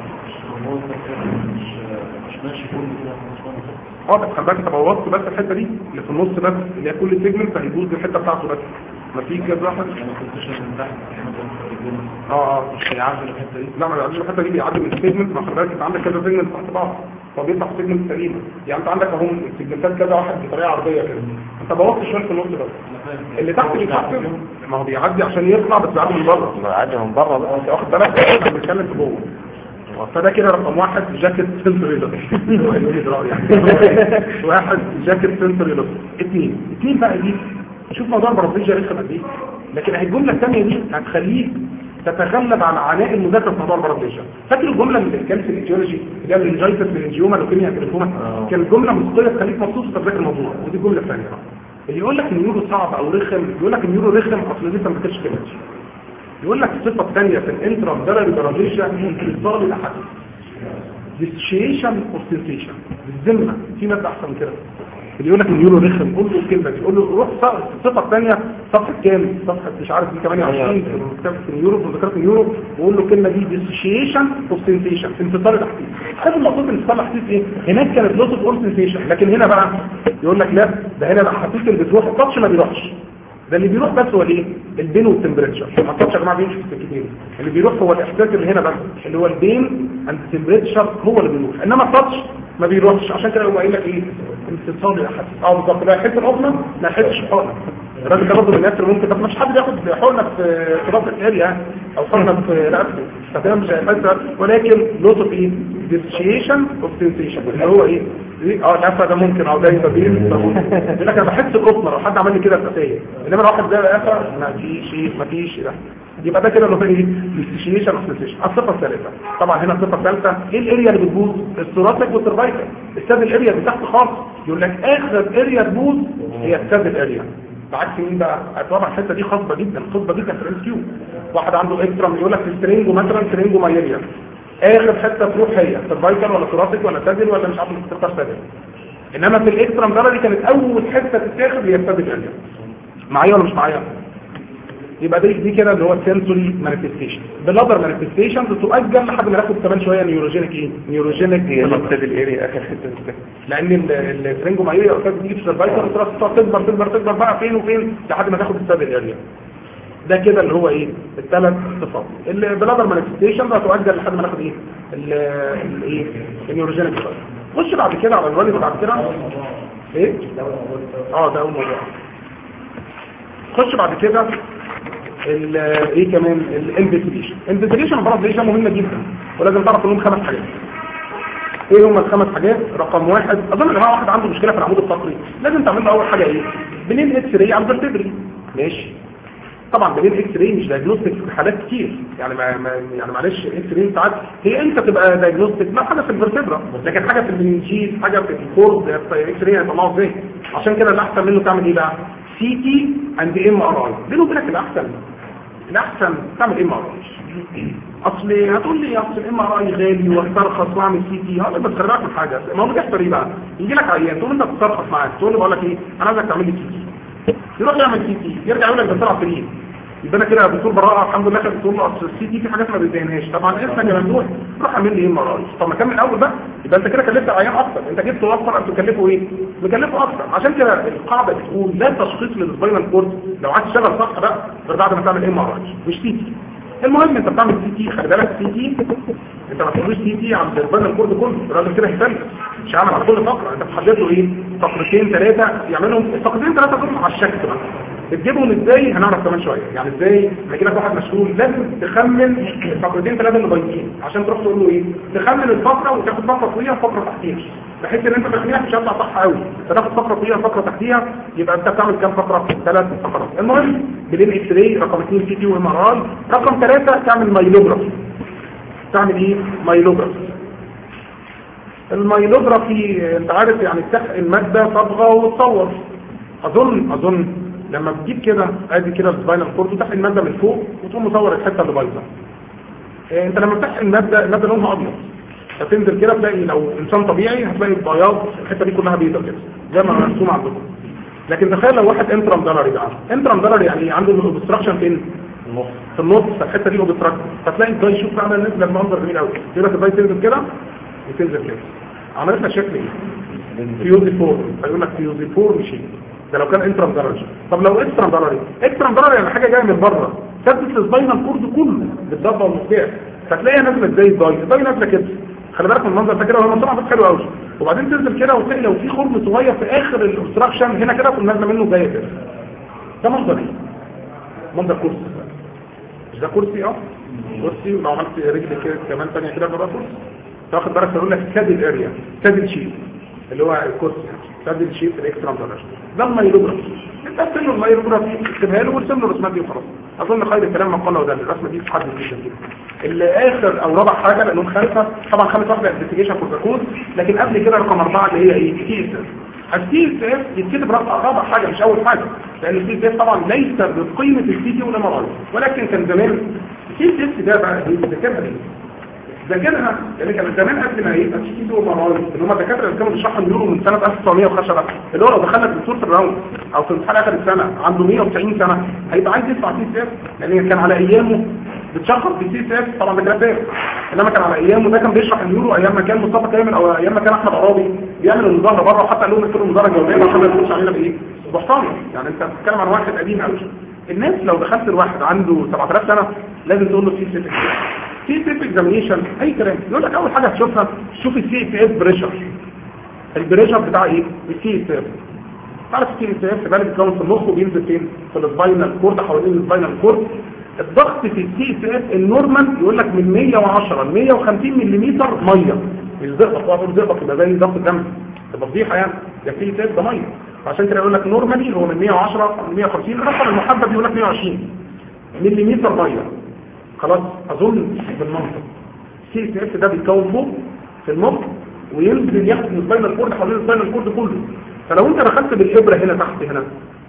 اه بس خلي بالك انت بوظت بس الحته دي اللي في النص بس اللي هي كل سيجمنت هيبوظ الحته بتاعته بس ما في كده واحد اه اه مش هيعدل الحته دي لا ما بيعديش الحته دي بيعدي من السيجمنت ما خلي بالك انت عندك كذا سيجمنت تحت بعض فبيطلع سيجمنت سليمه يعني انت عندك اهو السيجمنتات كذا واحد بطريقه عرضيه كده انت بوظت شويه في النص بس اللي تحت بيتحسن ما هو بيعدي عشان يطلع بس بيعدي من بره عادي من بره بقى انت واخد بالك احنا بنتكلم في جوه فده كده رقم واحد جاكيت سنسوري لوك يعني واحد جاكيت سنسوري لوك اثنين اثنين بقى دي شوف موضوع البرازيليا رخم قد ايه لكن الجمله الثانيه دي هتخليك تتغلب على عناء المذاكره في موضوع البرازيليا فاكر الجمله اللي كانت في الايتيولوجي اللي هي الانجايتس بالانجيوما لوكيميا تليفوما كانت جمله مثقله تخليك مبسوط وتذاكر الموضوع ودي الجمله الثانيه بقى اللي يقول لك النيورو صعب او رخم يقول لك النيورو رخم اصل لسه ما كانش كده يقول لك الصفه الثانيه في الانترا دلري برازيليا انتصال الاحاديث ديسشيشن اور سنسيشن بالذمه في ماده احسن من كده اللي يقول لك النيورو رخم قول له الكلمه دي قول له روح الصفه الثانيه صفحه كام صفحه مش عارف دي 28 في كتاب النيورو في ذكرت النيورو وقول له الكلمه دي ديسشيشن اور سنسيشن انتصال الاحاسيس عارف المقصود انتصال الاحاسيس ايه هناك كانت لوس اوف اور سنسيشن لكن هنا بقى يقول لك لا ده هنا الاحاسيس اللي بتروح التاتش ما بيروحش ده اللي بيروح بس هو الايه البين والتمبريتشر ما تقولش يا جماعه بيمشي في السكتين اللي بيروح هو الاحساس اللي هنا بس اللي هو البين اند التمبريتشر هو اللي بيروح انما التاتش ما بيروحش عشان كده هو قايل لك ايه انتصال الاحاسيس اه بالظبط لا يحس العظمى ما يحسش الحقنه الراجل ده برضه من الناس اللي ممكن طب مش حد بياخد حقنه في في ضغط الاريا او حقنه في رقبته فده مش هيحس ولكن لوس اوف ايه ديسشيشن اوف سنسيشن اللي هو ايه إيه؟ اه العفه ده ممكن او ده يبقى بين يقول لك انا بحس القطنه لو حد عمل لي كده فتايه انما لو واحد ده قفا ما فيش ايه ما فيش ده يبقى ده كده اللي هو ايه الاستيشيشن اوف سنسيشن الصفه الثالثه طبعا هنا الصفه الثالثه ايه الاريا اللي بتبوظ الثوراسيك والسيرفايكال السد الاريا اللي تحت خالص يقول لك اخر اريا تبوظ هي السد الاريا بعكس مين بقى طبعا الحته دي خصبه جدا خصبه جدا في الام كيو واحد عنده اكسترا يقول لك السترينجو مثلا سترينجو مايليا اخر حته تروح هي سيرفايكال ولا ثوراسيك ولا سادل ولا مش عارف تختار سادل انما في الاكسترا مدرة دي كانت اول حته تتاخد هي السادل اريا معايا ولا مش معايا يبقى دي دي كده اللي هو السنسوري مانيفستيشن باللادر مانيفستيشن بتؤجل لحد ما ناخد كمان شويه نيوروجينيك ايه نيوروجينيك هي نقطة الاريا اخر حته في لان الفرنجو مايليا او بتيجي في السيرفايكال تقعد تكبر تكبر تكبر بقى فين وفين لحد ما تاخد السادل اريا ده كده اللي هو ايه الثلاث صفات البلادر مانيفستيشن ده تؤجل لحد ما ناخد ايه الايه النيوروجينيك خش بعد كده على الوالد بعد كده ايه اه ده اول موضوع خش بعد كده ايه كمان الانفستيجيشن الانفستيجيشن برضه مهمه جدا ولازم تعرف لهم خمس حاجات ايه هم الخمس حاجات رقم واحد اظن يا جماعه واحد عنده مشكله في العمود الفقري لازم تعمل له اول حاجه ايه بنين اكس راي على الفرتبري ماشي طبعا بنين اكس راي مش دايجنوستيك في حالات كتير يعني ما ما يعني معلش اكس راي ساعات هي انت تبقى دايجنوستيك لا حاجه في الفرتبرا لكن حاجه في المنجيز حاجه في الكورد اكس راي هيطلعوا ازاي عشان كده الاحسن منه تعمل ايه بقى سي تي اند ام ار اي بينه وبينك الاحسن الاحسن تعمل ام ار اي اصل هتقول لي اصل الام ار اي غالي واسترخص واعمل سي تي هقول لك بس خلي بالك من حاجه ما هو بيحصل ايه بقى يجي لك عيان تقول انت بتسترخص معاك تقول له بقول لك ايه انا عايزك تعمل لي سي تي يروح يعمل سي تي يرجع يقول لك ده طلع فري يبقى انا كده يا دكتور براءه الحمد لله كده بتقول له اصل السي تي في حاجات ما بتبينهاش طبعا اسمك يا ممدوح روح اعمل لي ام ار اي طب ما كمل الاول بقى يبقى انت كده كلفت العيان اكتر انت جبت توفر انت تكلفه ايه مكلفه اكتر عشان كده القاعده بتقول لا تشخيص للسباينال كورد لو عايز تشتغل صح بقى غير بعد ما تعمل ام ار اي مش سي تي المهم انت بتعمل سي تي خلي بالك سي تي انت ما تقولش سي تي عند السباينال كورد كله الراجل كده يهتم مش عامل على كل فقره انت بتحدد له ايه فقرتين ثلاثه يعملهم الفقرتين ثلاثه دول على الشكل بقى تجيبهم ازاي هنعرف كمان شويه يعني ازاي لما يجي لك واحد مشغول لازم تخمن الفقرتين ثلاثه اللي بايظين عشان تروح تقول له ايه تخمن الفقره وتاخد فقره فوقيها وفقره تحتيها بحيث ان انت تخمينها مش هتطلع صح قوي فتاخد فقره فوقيها وفقره تحتيها يبقى انت بتعمل كام فقره ثلاث فقرات المهم بلين اكس راي رقم 2 سي تي وام ار اي رقم ثلاثه تعمل مايلوجرافي تعمل ايه مايلوجرافي المايلوجرافي انت عارف يعني تحقن الماده صبغه وتصور اظن اظن لما بتجيب كده ادي كده السباينال كورد وتحقن الماده من فوق وتقوم مصور الحته اللي بايظه إيه انت لما بتحقن الماده الماده لونها ابيض فتنزل كده تلاقي لو انسان طبيعي هتلاقي البياض الحته دي كلها بيضاء كده زي ما مرسوم عندكم لكن تخيل لو واحد انترم دولاري بقى انترم دولاري يعني عنده الاوبستراكشن فين النص في النص الحته دي اوبستراكشن فتلاقي الداي يشوف فعلا نزل المنظر جميل قوي يقول لك الداي تنزل كده وتنزل كده عملتها شكل ايه فيوزي فور هيقول لك فيوزي فور مشي ده لو كان انترم دولاري طب لو اكسترم دولاري اكسترم دولاري يعني حاجه جايه من بره ثبت السباينال كورد كله بالضبه والمفتاح فتلاقيها نازله زي الداي الداي نازله كده خلي بالك من المنظر ده كده هو طبعا بس حلو قوي وبعدين تنزل كده وتلاقي لو في خرم صغير في اخر الاوبستراكشن هنا كده تكون نازله منه جايه كده ده منظر ايه منظر كرسي مش ده كرسي اه كرسي ولو عملت رجل كده كمان ثانيه كده بقى كرسي تاخد بالك تقول لك سادل اريا سادل شيء اللي هو الكرسي سادل شيء في الاكسترا دولار ده الميلوجرافي انت ارسم له الميلوجرافي اكتبها له وارسم له الرسمات دي وخلاص اظن خير الكلام ما قاله ده الرسمه دي تحدد جدا جدا اللي اخر او رابع حاجه لانهم خمسه طبعا خامس واحده انفستيجيشن فور ذا كود لكن قبل كده رقم اربعه اللي هي ايه تي اس السي اس اف يتكتب رقم رابع حاجه مش اول حاجه لان السي اس اف طبعا ليس بقيمه السي تي ولا مرض ولكن كان زمان السي اس اف ده بقى بيذاكرها ليه؟ ذاكرها يعني كان زمان قبل ما يبقى في كيدو ومراوي اللي هم الدكاتره اللي كانوا بيشرحوا النيورو من سنه 1910 اللي هو لو دخلنا دكتور في الراوند او في امتحان اخر السنه عنده 190 سنه هيبقى عايز يدفع سي اس اف لان كان على ايامه بتشخص بالسي اس اف طبعا ده كلام فارغ انما كان على ايامه ده كان بيشرح النيورو ايام ما كان مصطفى كامل او ايام ما كان احمد عرابي بيعمل المظاهره بره وحتى قال لهم اكتبوا المظاهره الجويه عشان ما يقولوش علينا بايه؟ بحترم يعني انت بتتكلم عن واحد قديم قوي الناس لو دخلت الواحد عنده 7000 سنه لازم تقول له سي اس اف سي اس اف اكزامينيشن اي كلام يقول لك اول حاجه هتشوفها شوف السي اس اف بريشر البريشر بتاع ايه السي اس اف تعرف السي اس اف ده بيتكون في النص وبينزل فين في السباينال كورد حوالين السباينال كورد الضغط في السي اس اف النورمال يقول لك من 110 ل 150 ملم ميه مش زئبق هو زئبق يبقى زي ضغط الدم تبقى فضيحه يعني ده السي اس اف ده ميه عشان كده يقول لك نورمالي هو من 110 ل 150 الرقم المحدد يقول لك 120 ملم ميه خلاص اظن بالمنطق سي اس اف ده بيتكون فوق في المخ وينزل ياخد من السباينال كورد حوالين السباينال كورد كله فلو انت دخلت بالابره هنا تحت هنا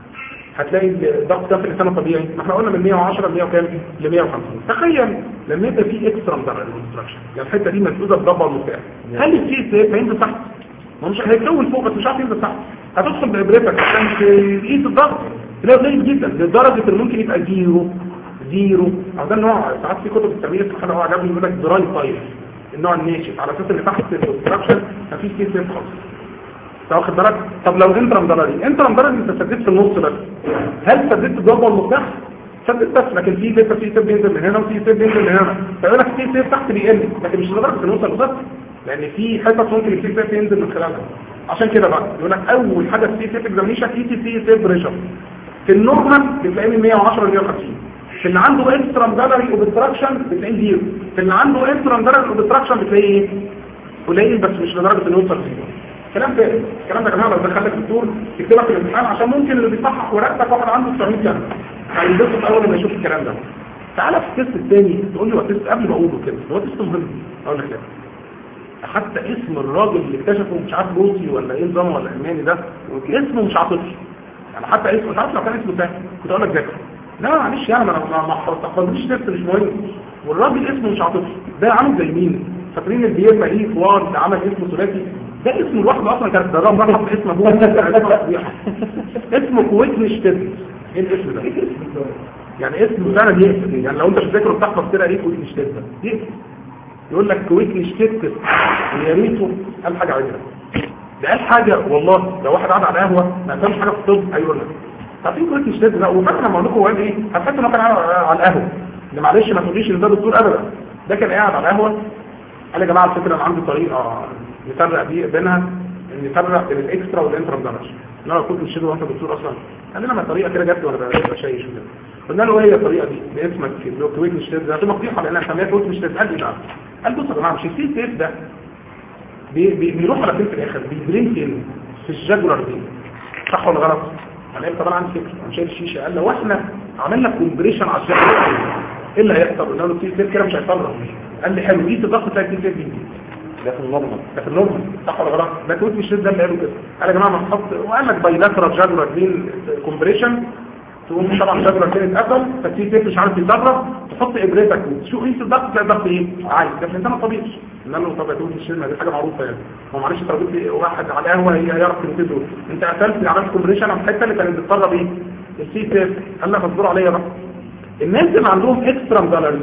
هتلاقي الضغط ده في الانسان الطبيعي ما احنا قلنا من 110 ل 100 وكام ل 150 تخيل لما يبقى في اكسترا مدرج الانستراكشن يعني الحته دي مسدوده بضبه المفتاح هل السي اس اف هينزل تحت ما مش هيتكون فوق بس مش عارف ينزل تحت هتدخل بابرتك عشان تقيس الضغط تلاقيه قليل جدا لدرجه ان ممكن يبقى زيرو زيرو او ده النوع ساعات في كتب التمريض سبحان الله عجبني يقول لك دراي تايب النوع الناشف على اساس ان تحت الاوبستراكشن مفيش سي اس اف خالص انت واخد بالك طب لو انترم ضرري انترم ضرري انت سددت في النص بس هل سددت الضربه والمفتاح سددت بس لكن في لسه في سيف بينزل من هنا وفي سيف بينزل من هنا فيقول لك في سيف تحت بيقل لكن مش لدرجه انه يوصل لصفر لان في حتت ممكن السي سيف ينزل من خلالها عشان كده بقى يقول لك اول حاجه السي سيف اكزامينشن اي تي سي سيف بريشر في النورمال بتلاقيه من 110 ل 150 في اللي عنده انترم دالري اوبستراكشن بتلاقيه زيرو في اللي عنده انترم دالري اوبستراكشن بتلاقيه ايه قليل بس مش لدرجه انه يوصل زيرو كلام فارغ الكلام ده يا جماعه لو دخلك الدكتور يكتبها في الامتحان عشان ممكن اللي بيصحح ورقتك واحد عنده 900 سنه هينبسط اول ما يشوف الكلام ده تعالى في التست الثاني تقول لي هو التست قبل ما اقوله كده هو تست مهم اقول لك لا حتى اسم الراجل اللي اكتشفه مش عارف روسي ولا ايه نظام ولا الماني ده اسمه مش عاطفي يعني حتى اسمه مش عارف لو كان اسمه سهل كنت اقول لك ذاكر لا معلش يعني انا ما حفظتش تست مش مهم والراجل اسمه مش عاطفي ده عامل زي مين فاكرين البيير ماليه فوار ده عمل اسمه ثلاثي ده اسم الواحد اصلا كانت درام مرحب باسم ابوه اسمه كويت نشتد ايه الاسم ده يعني اسمه فعلا يقفل يعني لو انت مش فاكره بتحفظ كده ايه كويت نشتد ده يقفل يقول لك كويت نشتد ويا ريته قال حاجه عجيبه ده قال حاجه والله لو واحد قاعد على قهوه ما فهمش حاجه في الطب هيقول لك عارفين كويت نشتد ده وفاكر لما اقول لكم هو قال ايه هتحس انه كان على القهوه اللي معلش ما تقوليش ان ده دكتور ابدا ده كان قاعد على القهوه قال يا جماعه الفكره انا عندي طريقه نفرق بيه بينها نفرق بين الاكسترا والانترا دانش انا كنت مش وانت دكتور اصلا قال لنا ما طريقه كده جت وانا بشيش وكده قلنا له ايه الطريقه دي باسمك اللي هو كويت مش ده هتبقى فضيحه لان انا سميتها كويت مش قال لي بقى قال بصوا يا جماعه مش السي سيف ده بي بي بيروح على فين في الاخر بيدرين فين في الجاجولار دي صح ولا غلط؟ انا طبعا عندي فكره انا شايل الشيشه قال لو احنا عملنا كومبريشن على الجاجولار ايه اللي هيحصل؟ قلنا له السي سيف كده مش هيطلع قال لي حلو قيس الضغط بتاع السي سيف دي ده في النورمال ده في النورمال صح ولا غلط ما تقولش مش ده اللي قالوا كده قال يا جماعه ما نحط وقال لك بايلاترال جاجولار دين كومبريشن تقوم طبعا شجره كانت اتقفل فالسي تيب مش عارف يتدرب تحط ابرتك وتشوف قيمه الضغط تلاقي الضغط ايه عالي ده في الانسان الطبيعي انما طبعا تقول الشرمه دي حاجه معروفه يعني هو معلش تربيت واحد على قهوه هيعرف كلمته انت قتلت عملت كومبريشن على الحته اللي كانت بتتدرب ايه السي تيب قال لك اصبروا عليا بقى الناس اللي عندهم اكسترا دولار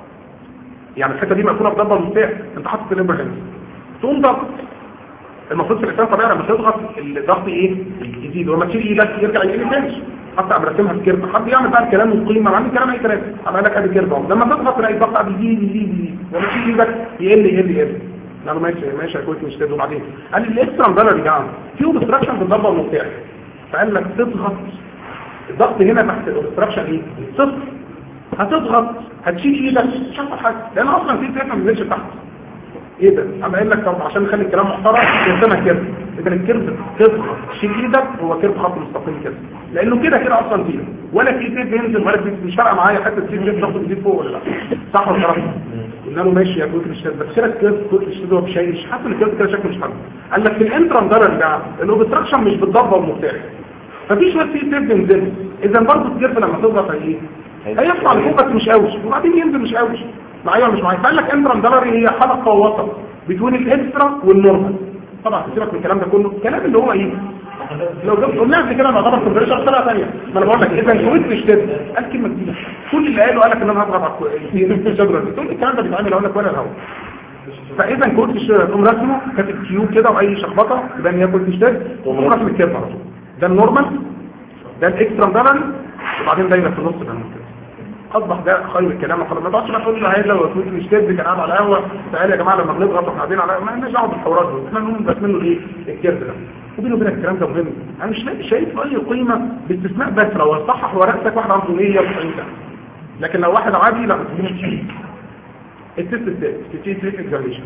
يعني الحته دي مقفوله بضربه مفتاح انت حاطط الليبر هنا تقوم ضغط المفروض في الانسان طبيعي لما تضغط الضغط ايه يزيد ولما تشيل ايدك يرجع يقل تاني حتى عم رسمها في كيرف حد يعمل بقى الكلام والقيمه مع ان الكلام اي كلام عمل لك ادي كيرف اهو لما تضغط تلاقي الضغط قاعد يزيد يزيد يزيد ولما تشيل ايدك يقل يقل يقل لا ماشي ماشي يا كويس مش تدوم بعدين قال لي الاكسترا دولار يا جماعه في اوبستراكشن في الضربه المفتاح فقال لك تضغط الضغط هنا تحت الاوبستراكشن ايه صفر هتضغط هتشيل ايدك مش هتحصل حاجه لان اصلا في فكره ما بتنزلش تحت ايه ده اما قايل لك طب عشان نخلي الكلام محترم يرسمها كده اذا الكيرف تضغط تشيل ايدك هو كيرف خط مستقيم كده لانه كده كده اصلا فيه ولا في تيب ينزل ولا في مش فارقه معايا حتى التيب ينزل ضغط يزيد فوق ولا لا صح ولا غلط قلنا له ماشي يا كويس مش بس كده الكيرف كويس مش هو بشيء مش حاسس ان الكيرف كده شكله مش حلو قال لك في الانترم ده ده الاوبستراكشن مش بالضبه والمفتاح ففي شويه في تيب ينزل اذا برضه الكيرف لما تضغط ايه هيطلع لفوق بس مش قوي وبعدين ينزل مش قوي معايا ولا مش معايا فقال لك انترم دولاري هي حلقه وسط بين الاكسترا والنورمال طبعا سيبك من الكلام ده كله الكلام اللي هو ايه لو جبت قلنا قبل كده نعتبر كونفريشن طلع ثانيه ما انا بقول لك اذا كويس مش كده قال كلمه جديده كل اللي قاله قال لك ان انا هضغط على الشجره دي تقول لي الكلام ده بيتعمل اقول لك ولا الهوا فاذا كنت الشجره تقوم رسمه كاتب كيو كده واي شخبطه يبقى ان هي كنت اشتاق وتقوم رسم الكيرف على طول ده النورمال ده الاكسترا دولاري وبعدين دايره في النص ده الممتاز اصبح ده خير الكلام ما تقعدش بقى تقول لي هذا وتقول مش كده كان قاعد على القهوه فقال يا جماعه لما بنضغط واحنا قاعدين على ما لناش دعوه بالحوارات دي احنا نقوم بس منه ايه الكيرف ده وبيني وبينك الكلام ده مهم انا مش لاقي شايف اي قيمه باستثناء بس لو صحح ورقتك واحد عنده 190 سنه لكن لو واحد عادي لا التست الثالث في تريك اكزاميشن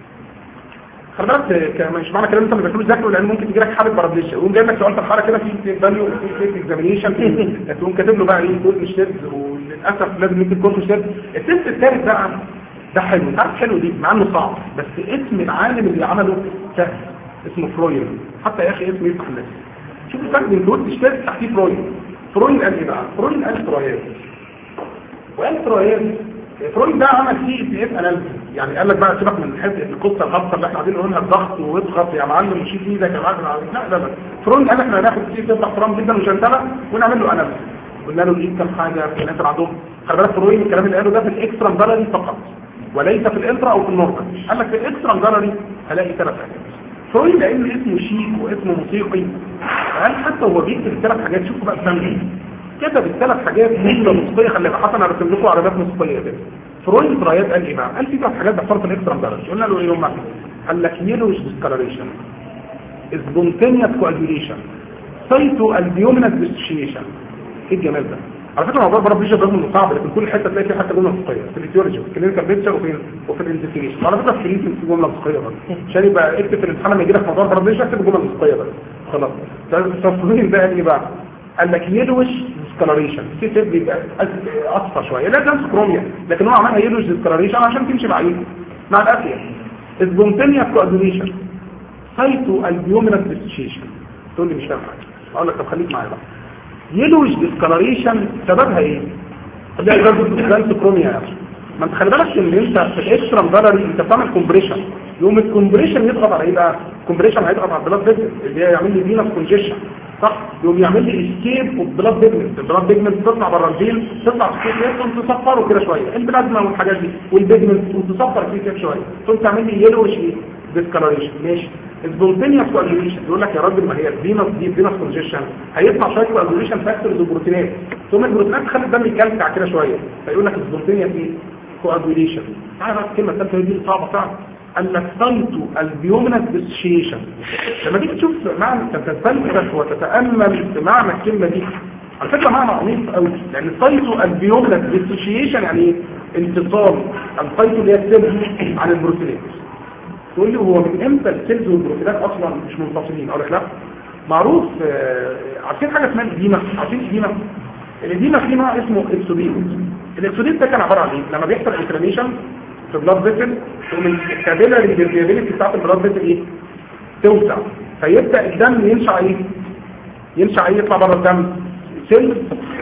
خلي بالك مش معنى كلام انت ما بتقولش ذاكره لان ممكن تجي لك حاله بارابليشيا يقوم جايب لك سؤال في الحاله كده في فاليو في اكزامينيشن تقوم كاتب له بقى ايه كود مش تيرز وللاسف لازم يكتب كود مش تيرز التست الثالث بقى ده حلو انت عارف حلو دي مع انه صعب بس اسم العالم اللي عمله سهل اسمه فرويد حتى يا اخي اسمه يفتح الناس شوف الفرق بين كود مش تيرز تحتيه فرويد فرويد قال ايه بقى فرويد قال ترايات وقال ترايات فرويد ده عمل سي سي اس اناليسيس يعني قال لك بقى سيبك من حته القصه الخاصه اللي احنا قاعدين نقولها الضغط واضغط يا معلم وشيل ايدك يا معلم لا لا لا فرويد قال احنا هناخد سي تطلع فرام جدا وشنتله ونعمل له اناليسيس قلنا له ايه كام حاجه في الناس اللي عندهم خلي بالك فرويد الكلام اللي قاله ده في الاكسترا دولاري فقط وليس في الانترا او في النورمال قال لك في الاكسترا دولاري هلاقي ثلاث حاجات فرويد لان اسمه شيك واسمه موسيقي قال حتى هو بيكتب الثلاث حاجات شوفوا بقى فهمني كتب الثلاث حاجات جمله موسيقيه خلي بالك حسن انا رسم لكم علامات موسيقيه كده فرويد رايات قال ايه بقى قال في ثلاث حاجات بحصرت الاكسترا دولاري قلنا له ايه هم قال لك يلوش ديسكالريشن سبونتينيوس كواجوليشن سايتو البيومينس ديسوشيشن ايه الجمال ده على فكره موضوع برضه بيجي رغم انه صعب لكن كل حته تلاقي فيها حتى جمله موسيقيه في الثيولوجي في الكلينيكال بيكتشر وفي وفي الانفستيجيشن وعلى فكره في الكلينيكال في جمله موسيقيه برضه عشان يبقى اكتب في الامتحان لما يجي لك موضوع برضه اكتب جمله موسيقيه بس خلاص التصوير ده قال ايه بقى قال لك يلوش ديسكلاريشن في تب بيبقى اصفر شويه لا ده كروميا لكن هو عملها يلوش ديسكلاريشن عشان تمشي مع ايه مع الافيا سبونتينيوس كوادوليشن سايتو البيومينس ديسوشيشن تقول لي مش فاهم حاجه اقول لك طب خليك معايا بقى يلوش ديسكلاريشن سببها ايه ده برضه كروميا يا ما انت خلي بالك ان انت في الاكسترا دولاري انت بتعمل كومبريشن يوم الكومبريشن يضغط على ايه بقى الكومبريشن هيضغط على البلاد فيسل اللي هي يعمل لي فينس كونجيشن صح يوم يعمل لي اسكيب والبلاد بيجمنت البلاد بيجمنت تطلع بره الجين تطلع في كيس تصفره كده شويه البلازما والحاجات دي والبيجمنت وتصفر فيه كده شويه ثم تعمل لي يلوش ايه ديسكلاريشن ماشي سبونتينيوس كواجوليشن يقول لك يا راجل ما هي الفينس دي فينس كونجيشن هيطلع شويه كواجوليشن فاكتورز وبروتينات ثم البروتينات تخلي الدم يكلكع كده شويه فيقول لك سبونتينيوس ايه كواجوليشن تعالى بقى الكلمه الثالثه دي صعبه فعلا قال لك سايتو البيومنس ديسوشيشن لما تيجي تشوف معنى تتفلسف وتتامل في معنى الكلمه دي على فكره معنى عميق قوي لان سايتو البيومنس ديسوشيشن يعني ايه انفصال السايتو اللي هي السيلز عن البروتينات تقول لي هو من امتى السيلز والبروتينات اصلا مش منفصلين اقول لك لا معروف آه، عارفين حاجه اسمها الاديمه عارفين الاديمه الاديمه في نوع اسمه اكسوديت الاكسوديت ده كان عباره عن ايه لما بيحصل انفلاميشن في بلاد فيسل تقوم الكابيلاري الفيربيليتي بتاعت البلاد فيسل ايه توسع فيبدا الدم ينشع ايه ينشع ايه يطلع بره الدم سيل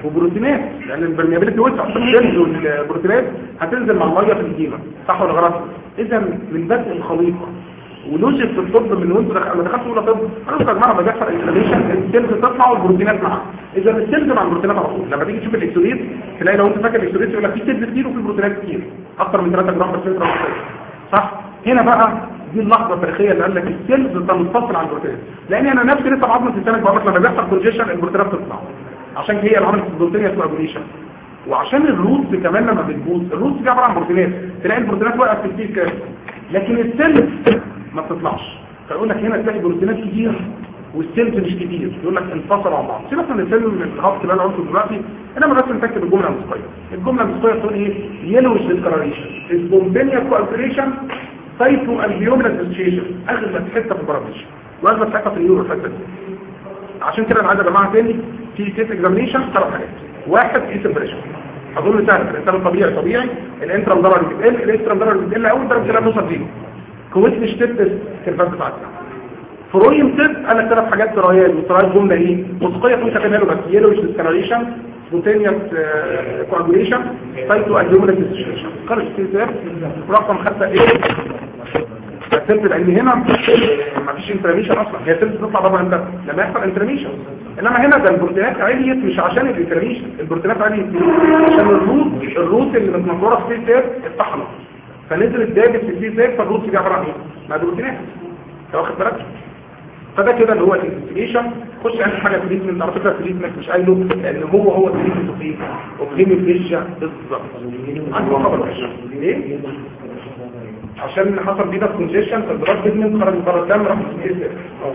وبروتينات لان البرميابيلتي وسع السيلز والبروتينات هتنزل مع الميه في الجيمه صح ولا غلط اذا من بدء الخليقه ولوجيك في الطب من وانت دخل... لما دخلت اولى طب خلاص يا جماعه لما بيحصل انفلاميشن السيلز تطلع والبروتينات معاها اذا السيلز مع البروتينات على طول لما تيجي تشوف الاكسوديت تلاقي لو انت فاكر الاكسوديت يقول لك في سيلز كتير وفي بروتينات كتير اكتر من 3 جرام بس انت صح هنا بقى دي اللحظه التاريخيه اللي قال لك السيلز تنفصل عن البروتين لان انا نفسي لسه بعضنا في السنه بقول لك لما بيحصل كونجيشن البروتينات تطلع عشان هي اللي عملت البروتينيا كوابوليشن وعشان الروتس كمان لما بتبوظ الروتس دي عباره عن بروتينات تلاقي البروتينات واقفه في السيل كده لكن السيلز ما بتطلعش فيقول لك هنا تلاقي بروتينات كتير والسيلز مش كتير يقول لك انفصلوا عن بعض سيبك من السيل من الهبط اللي انا قلته دلوقتي انما بس نكتب الجمله المسقيه الجمله المسقيه تقول ايه يلوش ديسكراريشن سبونتينيا كوابوليشن سايتو البيومنال ديسشيشن اغلب حته في البرامج واغلب حته في النيورو الحته دي عشان كده انا عايز يا جماعه تاني في تيست اكزامينشن ثلاث حاجات واحد ايس بريشر اظن سهل الانسان الطبيعي طبيعي الانترم ضرر بتقل الانترم ضرر بتقل اول درجه كده بنوصل فيه كويس مش تست الكلفات بتاعتنا فرويم تيست قال لك ثلاث حاجات سرايات وسرايات جمله ايه موسيقيه كنت كاتبها له بس يلوش ديسكالريشن سبونتينيوس كواجوليشن سايتو البيومنال ديسشيشن خرج في رقم خمسه ايه السيلز العلمي هنا ما فيش انترميشن اصلا هي السيلز بتطلع بره انت لما يحصل انترميشن انما هنا ده البروتينات عليت مش عشان الانترميشن البروتينات عليت عشان الروت الروت اللي متنطوره في السي سير اتطحنت فنزلت دابت في السي سير فالروت دي عباره عن ايه؟ ما بروتينات انت واخد بالك فده كده اللي هو الانفستيجيشن خش اهم حاجه تريتمنت على فكره التريتمنت مش قايله لان هو هو التريتمنت في وفهم الفيشة بالظبط عنده خبر وحش ايه عشان حصل بينا كونجيشن فالدراج بيزمنت خرج بره الدم راح يتكسر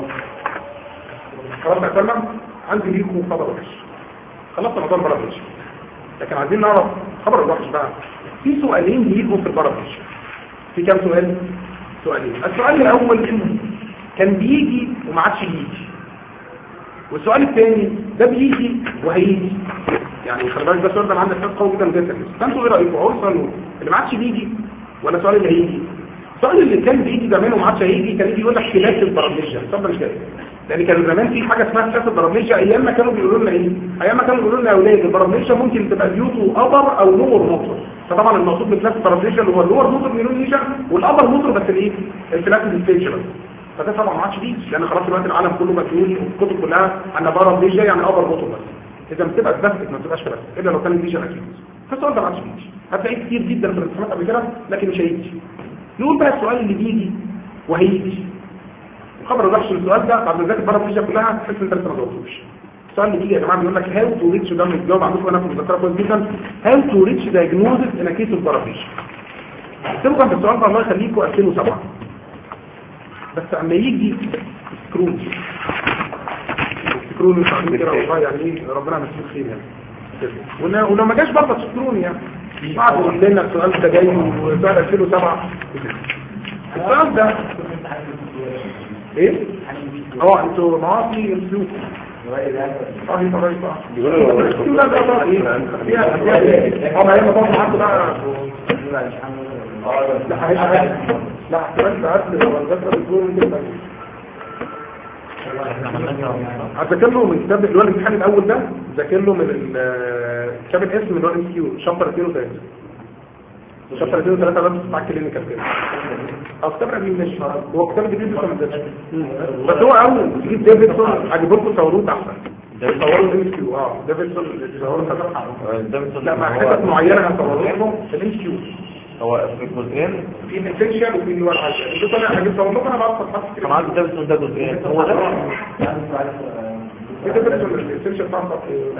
خلاص يا سلام عندي ليكم خبر وحش خلصنا موضوع البرامج لكن عايزين نعرف خبر الوحش بقى في سؤالين بيجوا في البرامج في كام سؤال سؤالين السؤال الاول كان بيجي وما عادش يجي والسؤال الثاني ده بيجي وهيجي يعني خلي بالك ده السؤال ده عندك حس قوي جدا جدا فانتوا ايه رايكم اول سؤال اللي ما عادش بيجي ولا السؤال اللي هيجي السؤال اللي كان بيجي زمان وما عادش هيجي كان يجي يقول لك خلاف البرامجيا طب مش كده لان كان زمان في حاجه اسمها خلاف البرامجيا ايام ما كانوا بيقولوا لنا ايه ايام ما كانوا بيقولوا لنا يا اولاد البرامجيا ممكن تبقى بيوتو ابر او لور موتور فطبعا المقصود من خلاف البرامجيا اللي هو اللور موتور نيرونيشن والابر موتور بس الايه الخلاف الستيشن فده طبعا ما عادش بيجي لان خلاص دلوقتي العالم كله مسؤول والكتب كلها ان برامجيا يعني ابر موتور بس اذا بتبقى اتثبتت ما بتبقاش خلاف الا لو كان الفيجن اكيد فالسؤال ده ما عادش بيجي هتلاقيه كتير جدا في الامتحانات قبل كده لكن مش هيجي نقول بقى السؤال اللي بيجي وهيجي الخبر الوحش السؤال ده بعد ذلك بره الفيجن كلها تحس انت لسه ما جاوبتوش السؤال اللي بيجي يا جماعه بيقول لك هاو تو ريتش ده الجواب عندكم انا في المذكره كويس جدا هاو تو ريتش دايجنوزس ان كيس البارافيش اكتبوا في السؤال ده الله يخليكم 2007 بس اما يجي سكرون سكرون مش عارفين كده والله يعني ايه ربنا يمسيه خير يعني ولو ما جاش برضه سكرون يعني بعد لنا السؤال ده جاي وسؤال 2007 السؤال ده ايه اه انتوا معاصي الفلوس اه هي طريقة بقى بيقولوا لا ده بقى ايه فيها فيها اه ما هي مطار معاكم بقى لا هيبقى لا احتمال ساعات لو الجسد بتقول كده هذاكر له من كتاب اللي هو الامتحان الاول ده ذاكر له من كتاب الاسم اللي هو ام كيو شابتر 2 و3 شابتر 2 و3 بس بتاع الكلينيكال كده او كتاب قديم مش هو كتاب جديد لسه ما نزلش بس هو اول تجيب ديفيدسون عجبكم صوروه تحت صوروا الام كيو اه ديفيدسون صوروا لا مع حتت معينه هصوروا لهم في الام كيو هو في جزئين في الانفكشن وفي اللي هو الحاجه ده طلع هجيب صور لكم انا بعرف صفحات كتير كان عندي ده ده جزئين هو ده في ديفيدسون الانفكشن بتاع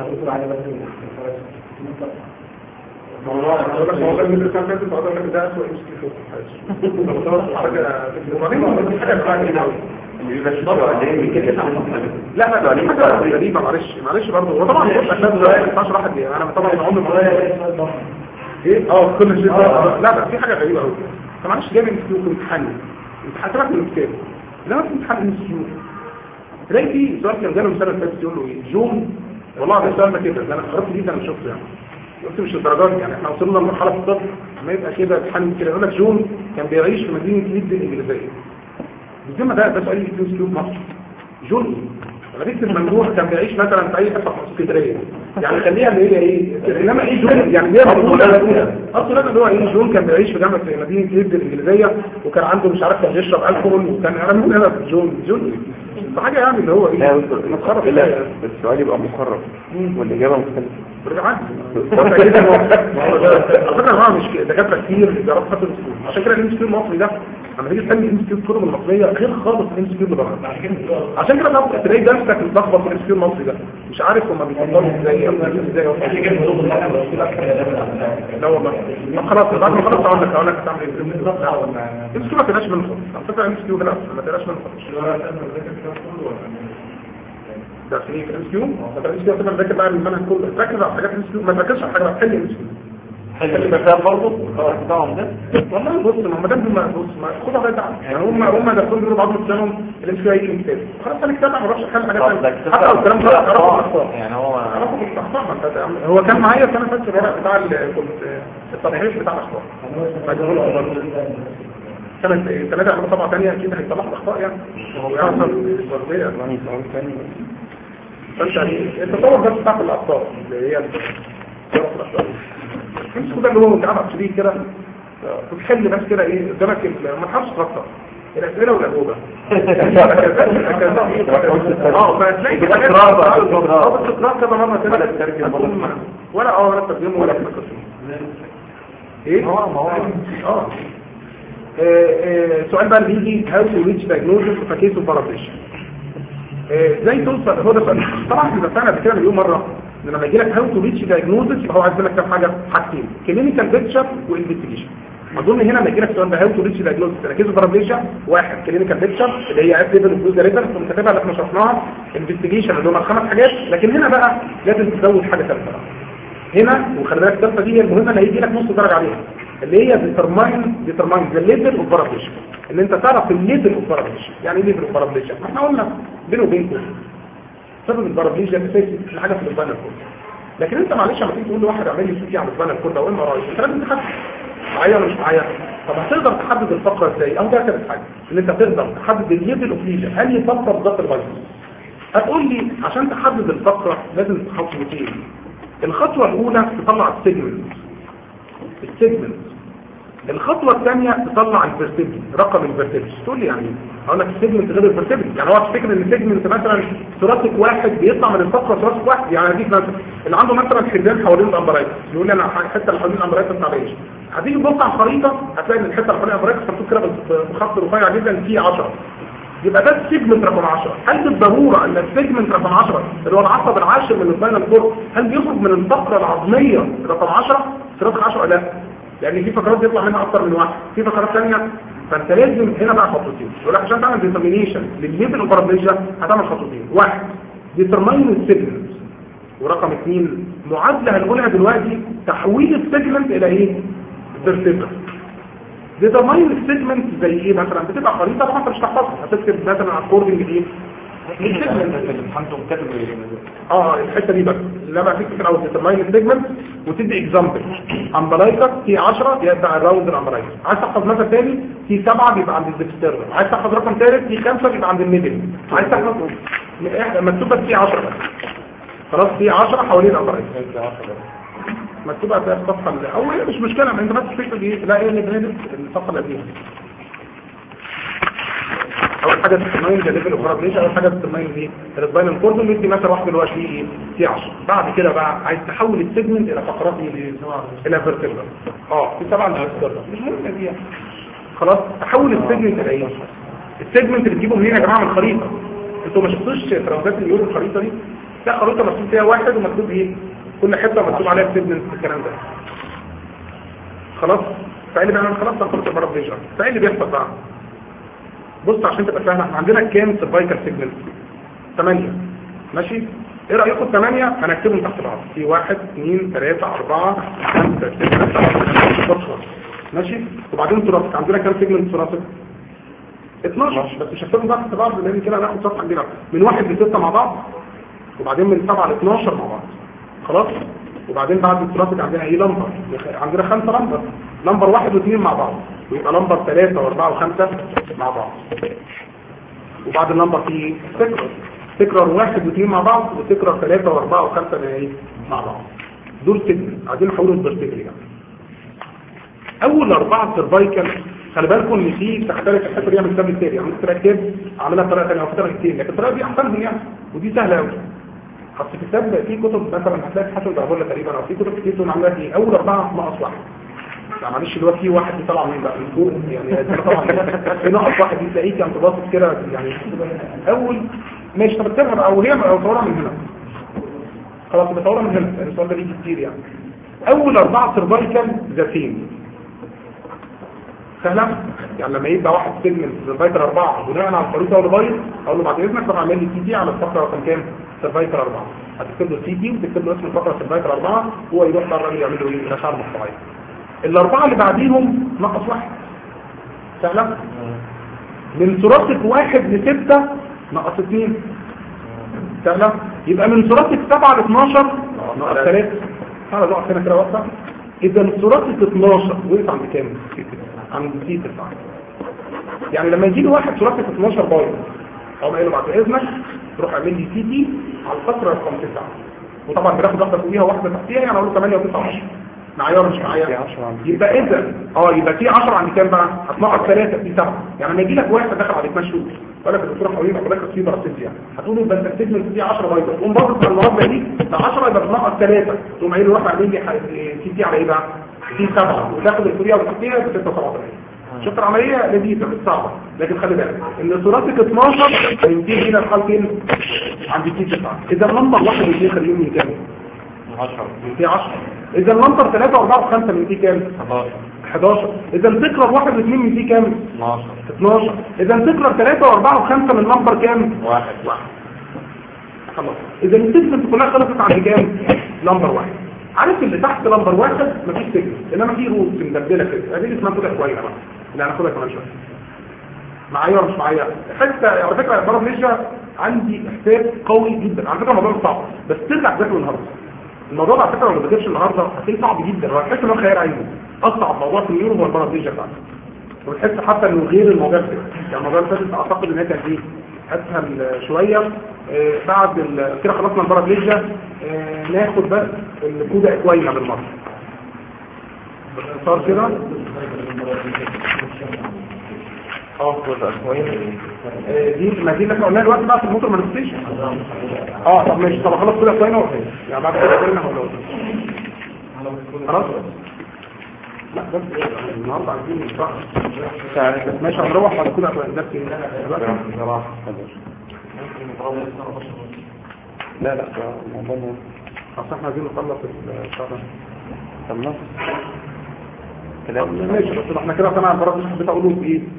لا لا لا دي حاجه غريبه معلش معلش برضه هو طبعا بص عشان ما ينفعش راحت دي انا طبعا عمري ما ايه اه كل شيء لا لا في حاجه غريبه قوي فمعلش جاي من في امتحان امتحان سيبك من الكتاب لما في امتحان ام سي تلاقي في سؤال كان جاله السنه اللي فاتت يقول له ايه جون والله ده سؤال كده ده انا استغربت جدا من شفته يعني قلت مش الدرجات يعني احنا وصلنا لمرحله في الطب ما يبقى كده امتحان كده يقول لك جون كان بيعيش في مدينه ليدز الانجليزيه بالذمه ده ده سؤال يجي في مصر جوني لما تكتب ممدوح كان بيعيش مثلا في اي حته في اسكندريه يعني خليها اللي هي ايه انما ايه جون يعني هي مقوله اصلا اللي هو ايه جون كان بيعيش في جامعه مدينه ليدز الانجليزيه وكان عنده مش عارف كان بيشرب الكحول وكان انا ممكن انا في جون جون فحاجه يعني اللي هو لا ايه بس متخرج لا شوية. بس السؤال يبقى مقرب والاجابه مختلفه بالعكس هو تقريبا هو على فكره هو مش كده دكاتره كتير بيعرفوا خط السكول عشان كده الام سكيل المصري ده لما تيجي تسالني الام سكيل الكتب المصريه غير خالص الام سكيل اللي بره عشان كده بقى تلاقي درسك متلخبط في الام سكيل المصري ده مش عارف هما بيفضلوا ازاي او بيجيبوا ازاي عشان كده بنقول ان احنا لا والله طب خلاص بعد ما خلاص اقول لك اقول لك هتعمل ايه الام سكيل ما تقلقش منه خالص على فكره الام سكيل هنا ما تقلقش منه خالص ده سنين في الام سكيو ما تقلقش كده تبقى مذاكر بقى المنهج كله ركز على حاجات الام سكيو ما تركزش على حاجه بقى حل الام سكيو حل المثال برضه بتاعهم ده والله بص ما هم ده ما بص ما خدها بقى تعال يعني هم هم ده كل دول بعض السنهم الام سكيو هيجي كتاب خلاص انا كتاب ما اروحش احل حاجات طب ده ثانيه حتى لو الكلام ده اعرفه الاخطاء يعني هو اعرفه الاخطاء ما انت هو كان معايا سنه فاتت الورق بتاع ال- كنت التصحيح بتاع الاخطاء سنة ثلاثة عملوا طبعة تانية أكيد هيطلع أخطاء يعني هو يعرف الوردية يعني سؤال ثاني فانت يعني التصور بس بتاعت الاخطاء اللي هي تصور الاخطاء امسكوا ده اللي هو متعب شديد كده وتحل بس كده ايه قدامك ال- ما تحاولش تخطط الاسئله والاجوبه اه فتلاقي في حاجات بتكرار بقى، اه بتكرار. بتكرار كذا مره كده ولا تترجم ولا هتكون- ولا اه ولا ترجمه ولا تفكر ايه هو- ما هو- اه آه، آه، سؤال بقى اللي بيجي هاو تو ريتش دايجنوزس في كيس اوف ازاي توصل هو ده سؤال طبعا احنا اتفقنا قبل كده مليون مره ان لما يجي لك هاو تو ريتش دايجنوزس يبقى هو عايز منك كام حاجه حاجتين كلينيكال بيكتشر وانفستيجيشن اظن هنا لما يجي لك سؤال ده هاو تو ريتش دايجنوزس كيس اوف واحد كلينيكال بيكتشر اللي هي اس ليفل وفلوز ريتر ثم كاتبها اللي احنا شرحناها انفستيجيشن اللي هم الخمس حاجات لكن هنا بقى لازم تزود حاجه ثالثه بقى هنا وخلي بالك الثالثه دي هي المهمه اللي هيجي لك نص درجه عليها اللي هي ديترماين ديترماين ذا ليفل اوف بارابليشن ان انت تعرف الليفل اوف بارابليشن يعني ايه ليفل اوف بارابليشن احنا قلنا بينه وبينكم سبب البارابليشن اساسي في حاجه في البانر كود لكن انت معلش لما تيجي تقول لواحد اعمل لي سي على البانر كود او ام ار اي انت لازم تحدد معايا ولا مش معايا طب هتقدر تحدد الفقره ازاي او ده ثالث حاجه ان انت تقدر تحدد الليفل اوف ليجن هل هي فقره بالظبط الفيروس هتقول لي عشان تحدد الفقره لازم خطوتين الخطوه الاولى تطلع السيجمنت السيجمنت الخطوة الثانية تطلع الفيرتبل رقم الفيرتبل تقول لي يعني ايه؟ اقول لك السيجمنت غير الفيرتبل يعني هو تفتكر ان السيجمنت مثلا ثلاثك واحد بيطلع من الفقرة ثلاثك واحد يعني هديك مثلا اللي عنده مثلا حدان حوالين الامبرايتس يقول لي انا الحته اللي حوالين الامبرايتس ما تعبانش هتيجي تبص على الخريطة هتلاقي ان الحته اللي حوالين الامبرايتس مكتوب كده بخط رفيع جدا في 10 يبقى ده السيجمنت رقم 10 هل بالضرورة ان السيجمنت رقم 10 اللي هو العصب العاشر من الفاينل كور هل بيخرج من الفقرة العظمية رقم 10 ثلاثك 10 لا لان في فقرات بيطلع منها اكتر من واحد في فقرات ثانيه فانت لازم هنا بقى خطوتين يقول لك عشان تعمل ديترمينيشن للليفل اوف بارابليجيا هتعمل خطوتين واحد ديترمين السيجمنت ورقم اثنين معادله هنقولها دلوقتي تحويل السيجمنت الى ايه فيرتيبل ديترمين السيجمنت زي ايه مثلا بتبقى خريطه طبعا انت مش تحفظها هتكتب مثلا اكوردنج ايه السيجمنت الامتحان كاتب اه الحته دي بقى لا بقى فيك الاول ديترماين السيجمنت وتدي اكزامبل امبلايكس في 10 يبقى الراوند الامبلايكس عايز تحفظ مثلا تاني في 7 بيبقى عند الديكستيرن عايز تحفظ رقم ثالث في 5 بيبقى عند الميدل عايز تحفظ مكتوبه في 10 بس خلاص في 10 حوالين الامبلايكس مكتوبه في الصفحه الاولى مش مشكله ما انت بس الفكره دي لا ايه اللي بنادي الصفحه اللي قبليها اول حاجه تسمين ده ليفل اوف ريليشن اول حاجه تسمين دي السباينال كورد ندي مثلا واحد دلوقتي ايه في 10 بعد كده بقى عايز تحول السيجمنت الى فقرات ايه الى فيرتيبرال اه في سبعه فيرتيبرال مش مهم دي يعني. خلاص تحول السيجمنت الى ايه السيجمنت اللي تجيبه منين يا جماعه من الخريطه انتوا ما شفتوش تراوزات اليورو الخريطه دي لا خريطه مكتوب فيها واحد ومكتوب ايه كل حته مكتوب عليها السيجمنت الكلام ده خلاص فايه اللي بيعمل خلاص تنقلت المره بيجرى فايه اللي بيحصل بقى بص عشان تبقى فاهم احنا عندنا كام سيرفايكال سيجمنت 8 ماشي ايه رايكم 8 هنكتبهم تحت بعض في 1 2 3 4 5 6 7 ماشي وبعدين ثلاثي عندنا كام سيجمنت ثلاثي 12 بس مش هكتبهم تحت بعض لان كده هناخد صفحه كبيره من 1 ل 6 مع بعض وبعدين من 7 ل 12 مع بعض خلاص وبعدين بعد الثلاثي عندنا ايه لمبر عندنا خمسه لمبر لمبر واحد واثنين مع بعض ويبقى لمبر ثلاثة واربعة وخمسة مع بعض وبعد اللمبر في تكرر تكرر واحد واثنين مع بعض وتكرر ثلاثة واربعة وخمسة مع ايه مع بعض دول سيجنال عايزين نحولهم لبرتيكل يعني اول اربعة سيرفايكال خلي بالكم ان في تختلف الحته دي من الكتاب التاني يعني ممكن اكتب اعملها بطريقه ثانيه او بطريقه كتير لكن الطريقه دي احسنهم يعني ودي سهله قوي اصل في الكتاب في كتب مثلا هتلاقي حسن العبوله تقريبا او في كتب كتير تقول عاملاها ايه اول اربعه ناقص واحد يعني معلش اللي هو في واحد طلع من بقى من فوق يعني ده طبعا في ناقص واحد دي تلاقيه كان باصص كده يعني اول ماشي طب اكتبها بقى او هي او صورها من هنا خلاص بصورها من هنا يعني السؤال ده بيجي كتير يعني اول اربعه سيرفايكال ذاتين سهله يعني لما يبقى واحد سيجمنت سيرفايكال اربعه بناء على الخريطه اللي بايظ اقول له بعد اذنك طب اعمل لي سي تي على الفقره رقم كام سيرفايكال اربعه هتكتب له سي تي وتكتب له اسم الفقره سيرفايكال اربعه هو يروح بقى الراجل يعمل له ايه الاشعه المقطعيه الاربعه اللي بعديهم ناقص واحد سهله من ثلاثه واحد لسته ناقص اثنين سهله يبقى من ثلاثه سبعه ل 12 ناقص ثلاثه تعالى نقف هنا كده وقفه اذا ثلاثه 12 وقف عند كام؟ عند سي 9 يعني لما يجي لي واحد ثلاثه 12 بايظ او قايل له بعد اذنك روح اعمل لي سي تي على الفتره رقم 9 وطبعا بناخد واحده فوقيها وواحده تحتيها يعني اقول له 8 و9 10 معايا ولا مش معايا يبقى اذا اه يبقى في 10 عند كام بقى هتنقص 3 في 7 يعني لما يجي لك واحد دخل عليك مشهور ولا الدكتور حوالين حضرتك في براسيزيا هتقول له ده انت بتجمل في 10 بايظه تقوم باصص على المربع دي ده 10 يبقى بتنقص 3 تقوم قايل له روح اعمل لي سي تي على ايه بقى؟ سي 7 وتاخد الفوريه وتحتيها ب 6 77 شفت العملية لذيذة مش صعبة لكن خلي بالك ان ثلاثة 12 هينتهي هنا الحال فين عند تي 9 اذا اللمبر واحد واثنين خليهم من كام 10 من 10 اذا اللمبر 3 و4 و5 من تي كام 11 11 اذا تكرر واحد واثنين من تي كام 12 12 اذا تكرر 3 و4 و5 من لمبر كام واحد واحد خلاص اذا السيجمنت كلها خلصت عند كام لمبر واحد عارف اللي تحت لمبر واحد مفيش سيجمنت انما في روت مدبله كده ادي اسمها كده كويسه بقى اللي هناخدها كمان شويه معايا ولا مش معايا حتى على فكره يا ضرب نيشا عندي احساس قوي جدا على فكره الموضوع مش صعب بس ترجع تذاكره النهارده الموضوع ده على فكره لو ما ذاكرش النهارده هتلاقيه صعب جدا وهتحس ان هو خيال علمي اصعب موضوع في النيورو هو الضرب نيشا بتاعته وتحس حتى انه غير الموضوع ده يعني الموضوع اللي فاتت اعتقد ان هي كانت ايه اسهل شويه آه بعد ال- كده خلصنا الضرب نيشا آه ناخد بس الكودا اكوينا بالمره باختصار كده اه آه، دي ما دي اللي احنا قلناها دلوقتي بقى في الموتور مانيفستيشن اه طب ماشي طب خلاص كده كوينا ولا إيه؟ يعني بعد كده كوينا ولا إيه؟ خلاص لا بس النهارده عايزين نشرح ماشي هنروح بعد كده كوينا ده في لا لا ده الموضوع اصل احنا عايزين نخلص الشهر ده خلص طب ماشي بس احنا كده سمع البرد مش حبيت اقوله في ايه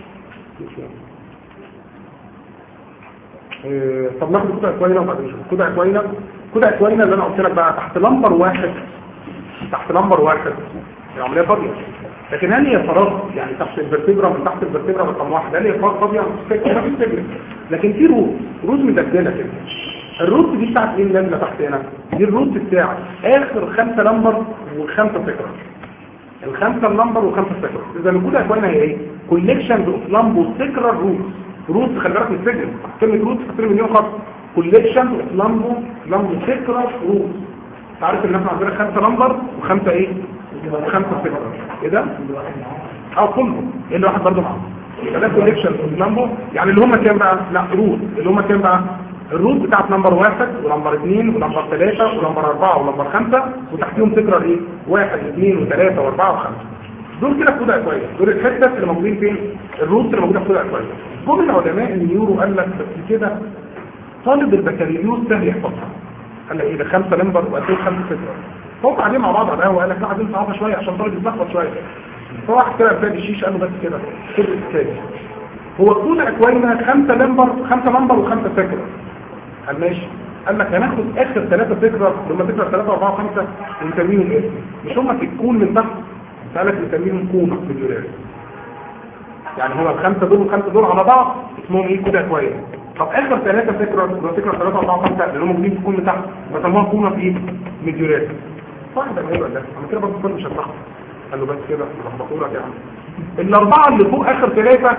إيه، طب ناخد كده كوينه وبعدين نشوف كده كوينه كده كوينه اللي انا قلت لك بقى تحت لمبر واحد تحت لمبر واحد العمليه فاضيه لكن هل هي فراغ يعني تحت الفرتبرا من تحت الفرتبرا رقم واحد هل هي فراغ فاضيه مش فاكر مفيش سجن لكن في روت روت مدجله كده الروت دي بتاعت ايه اللي نازله تحت هنا دي الروت بتاعت اخر خمسه لمبر وخمسه فكره الخمسه اللمبر وخمسه سكر اذا الكود يا اخوانا هي ايه كوليكشن اوف لامبو سكرال روت روت خلي بالك من السجن كلمه روت في مليون خط كوليكشن اوف لامبو لامبو سكرال روت عارف ان احنا عندنا خمسه لمبر وخمسه ايه وخمسه سكر ايه ده اه كلهم ايه اللي واحد برضه معاهم يبقى ده كوليكشن اوف لامبو يعني اللي هم كام بقى لا روت اللي هم كام بقى الروت بتاعت نمبر واحد ونمبر اثنين ونمبر ثلاثة ونمبر اربعة ونمبر خمسة وتحتيهم تكرر ايه واحد اثنين وثلاثة واربعة وخمسة دول كده في كود كويس دول الحتة اللي موجودين فين الروت اللي موجودة في كود كويس كل العلماء النيورو قال لك بس كده طالب البكالوريوس سهل يحفظها قال لك ايه ده خمسة نمبر وقتين خمسة ستة فوق قاعدين مع بعض على القهوة قال لك لا عايزين نصعبها شوية عشان طالب يتلخبط شوية فواحد كده بتاع الشيش قال له بس كده كده الثاني هو كود اكوينا خمسة نمبر خمسة نمبر وخمسة سكر قال ماشي قال لك هناخد اخر ثلاثة فكرة لما فكرة ثلاثة اربعة خمسة ونسميهم ايه مش هم في الكون من تحت قال لك نسميهم كونة في الجولات يعني هو الخمسة دول والخمسة دول على بعض اسمهم ايه كده كويس طب اخر ثلاثة فكرة لما فكرة ثلاثة اربعة خمسة اللي هم موجودين في الكون من تحت بسموها كونة في ايه ميديولات واحد قال ايه ولا انا كده برضه كنت مش هتلخبط قال له بس كده لخبطوا لك يعني الاربعة اللي فوق اخر ثلاثة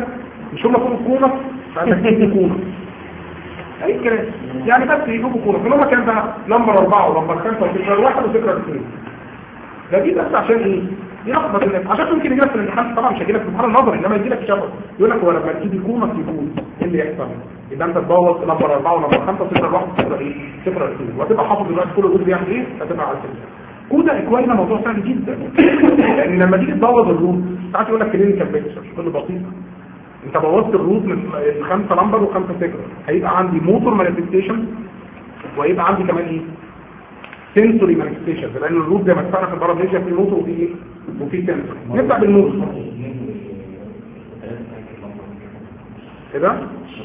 مش هم كانوا كوره فانا كنت كوره اي كلام يعني بس يجيبوا كوره في هم كان بقى نمبر اربعه ونمبر خمسه وفكره واحد وفكره اثنين ده دي بس عشان ايه يلخبط الناس عشان ممكن يجي لك في الامتحان طبعا مش هيجي لك في الامتحان النظري انما يجي لك شفوي يقول لك هو لما تيجي كومه تجيبون ايه اللي يحصل يبقى انت تبوظ نمبر اربعه ونمبر خمسه وصفر واحد وصفر ايه صفر اثنين وهتبقى حافظ دلوقتي كل جزء بيعمل ايه هتبقى على كده كودا اكوينا موضوع سهل جدا لان لما تيجي تبوظ الروت ساعات يقول لك كلينيكال بيكتشر كل بسيطه انت بوظت الروت من خمسه نمبر وخمسه سكر هيبقى عندي موتور مانيفستيشن وهيبقى عندي كمان ايه سنسوري مانيفستيشن لان الروت زي ما اتفقنا في الباراميجيا في موتور وفي ايه وفي سنسوري نبدا بالموتور كده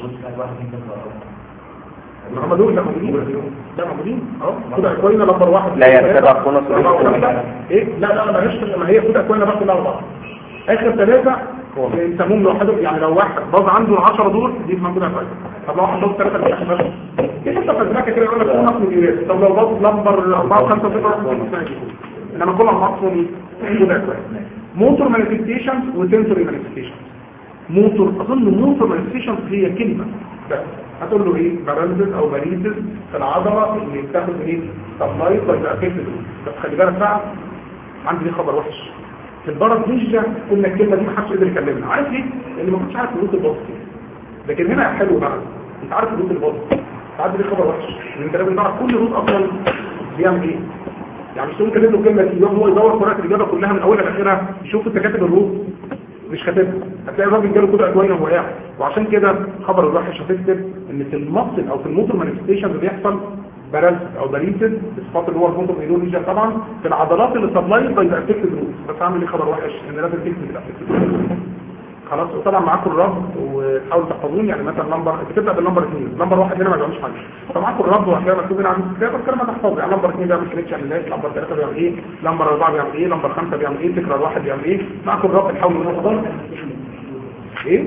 هم دول لا موجودين لا موجودين اه كده اكوينا نمبر واحد لا يرتبع كونس ايه لا لا ما هيش ما هي كده اكوينا بس الاربعه اخر ثلاثه يسموهم لوحدهم يعني لو واحد باظ عنده ال 10 دول دي اسمها كده كويس طب لو واحد باظ ثلاثه مش بس ايه حتى في الذكاء كده يقول لك كون نقص الجريس طب لو باظ نمبر 4 5 6 انما كل نقصهم كده كويس موتور مانيفستيشن وسنسوري مانيفستيشن موتور اظن موتور مانيفستيشن هي كلمه بس هتقول له ايه باراليزس او باريزس في العضله اللي بتاخد ايه سبلايت ولا افكتد بس خلي بالك بقى عندي ليه خبر وحش في البرد نيجا قلنا الكلمه دي ما حدش قدر يكلمنا عارف ليه؟ لان ما كنتش عارف الروت الباص لكن هنا حلو بقى انت عارف الروت الباص عارف ليه خبر وحش ان انت لازم تعرف كل روت اصلا بيعمل ايه يعني مش ممكن له كلمه دي يوم هو يدور قراءه الاجابه كلها من اولها لاخرها يشوف انت كاتب الروت مش كاتبها هتلاقي الراجل جاله كده اكوين وهو قاعد وعشان كده خبر الوحش هتكتب ان في المصل او في الموتور مانيفستيشن اللي بيحصل بارالسيس او باريسيس بصفات اللي هو الفوتو ايدولوجيا طبعا في العضلات اللي سبلاي باي افكتد روت بس اعمل لي خبر وحش ان لازم تكتب الافكتد خلاص وطبعا معاكم الرب وتحاولوا تحفظون يعني مثلا نمبر بتبدا بالنمبر 2 نمبر 1 هنا ما بيعملش حاجه فمعاكم الرب وهتلاقي مكتوب هنا عند الكتاب الكلمه تحفظ يعني نمبر 2 بيعمل كريتش عمليات نمبر 3 بيعمل ايه نمبر 4 بيعمل ايه نمبر 5 بيعمل ايه تكرار واحد بيعمل ايه معاكم الرب تحاولوا تحفظوا ايه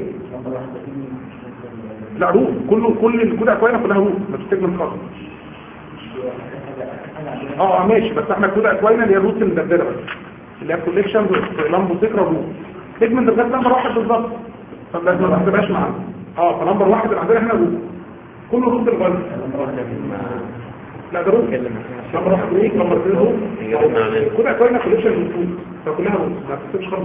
لا روح كله كل الكود اكوينه كلها روح ما تستجمل خالص اه ماشي بس احنا الكود اكوينه اللي هي الروت المدبره بس اللي هي كوليكشن لامبو ذكرى روت سيجمنت لغايه نمبر واحد بالظبط فلازم ما تبقاش معانا اه فنمبر واحد اللي عندنا هنا روت كله روت الغالي لا ده روت نمبر واحد روت نمبر اثنين روت الكود اكوينه كوليكشن روت فكلها روت ما تكتبش خالص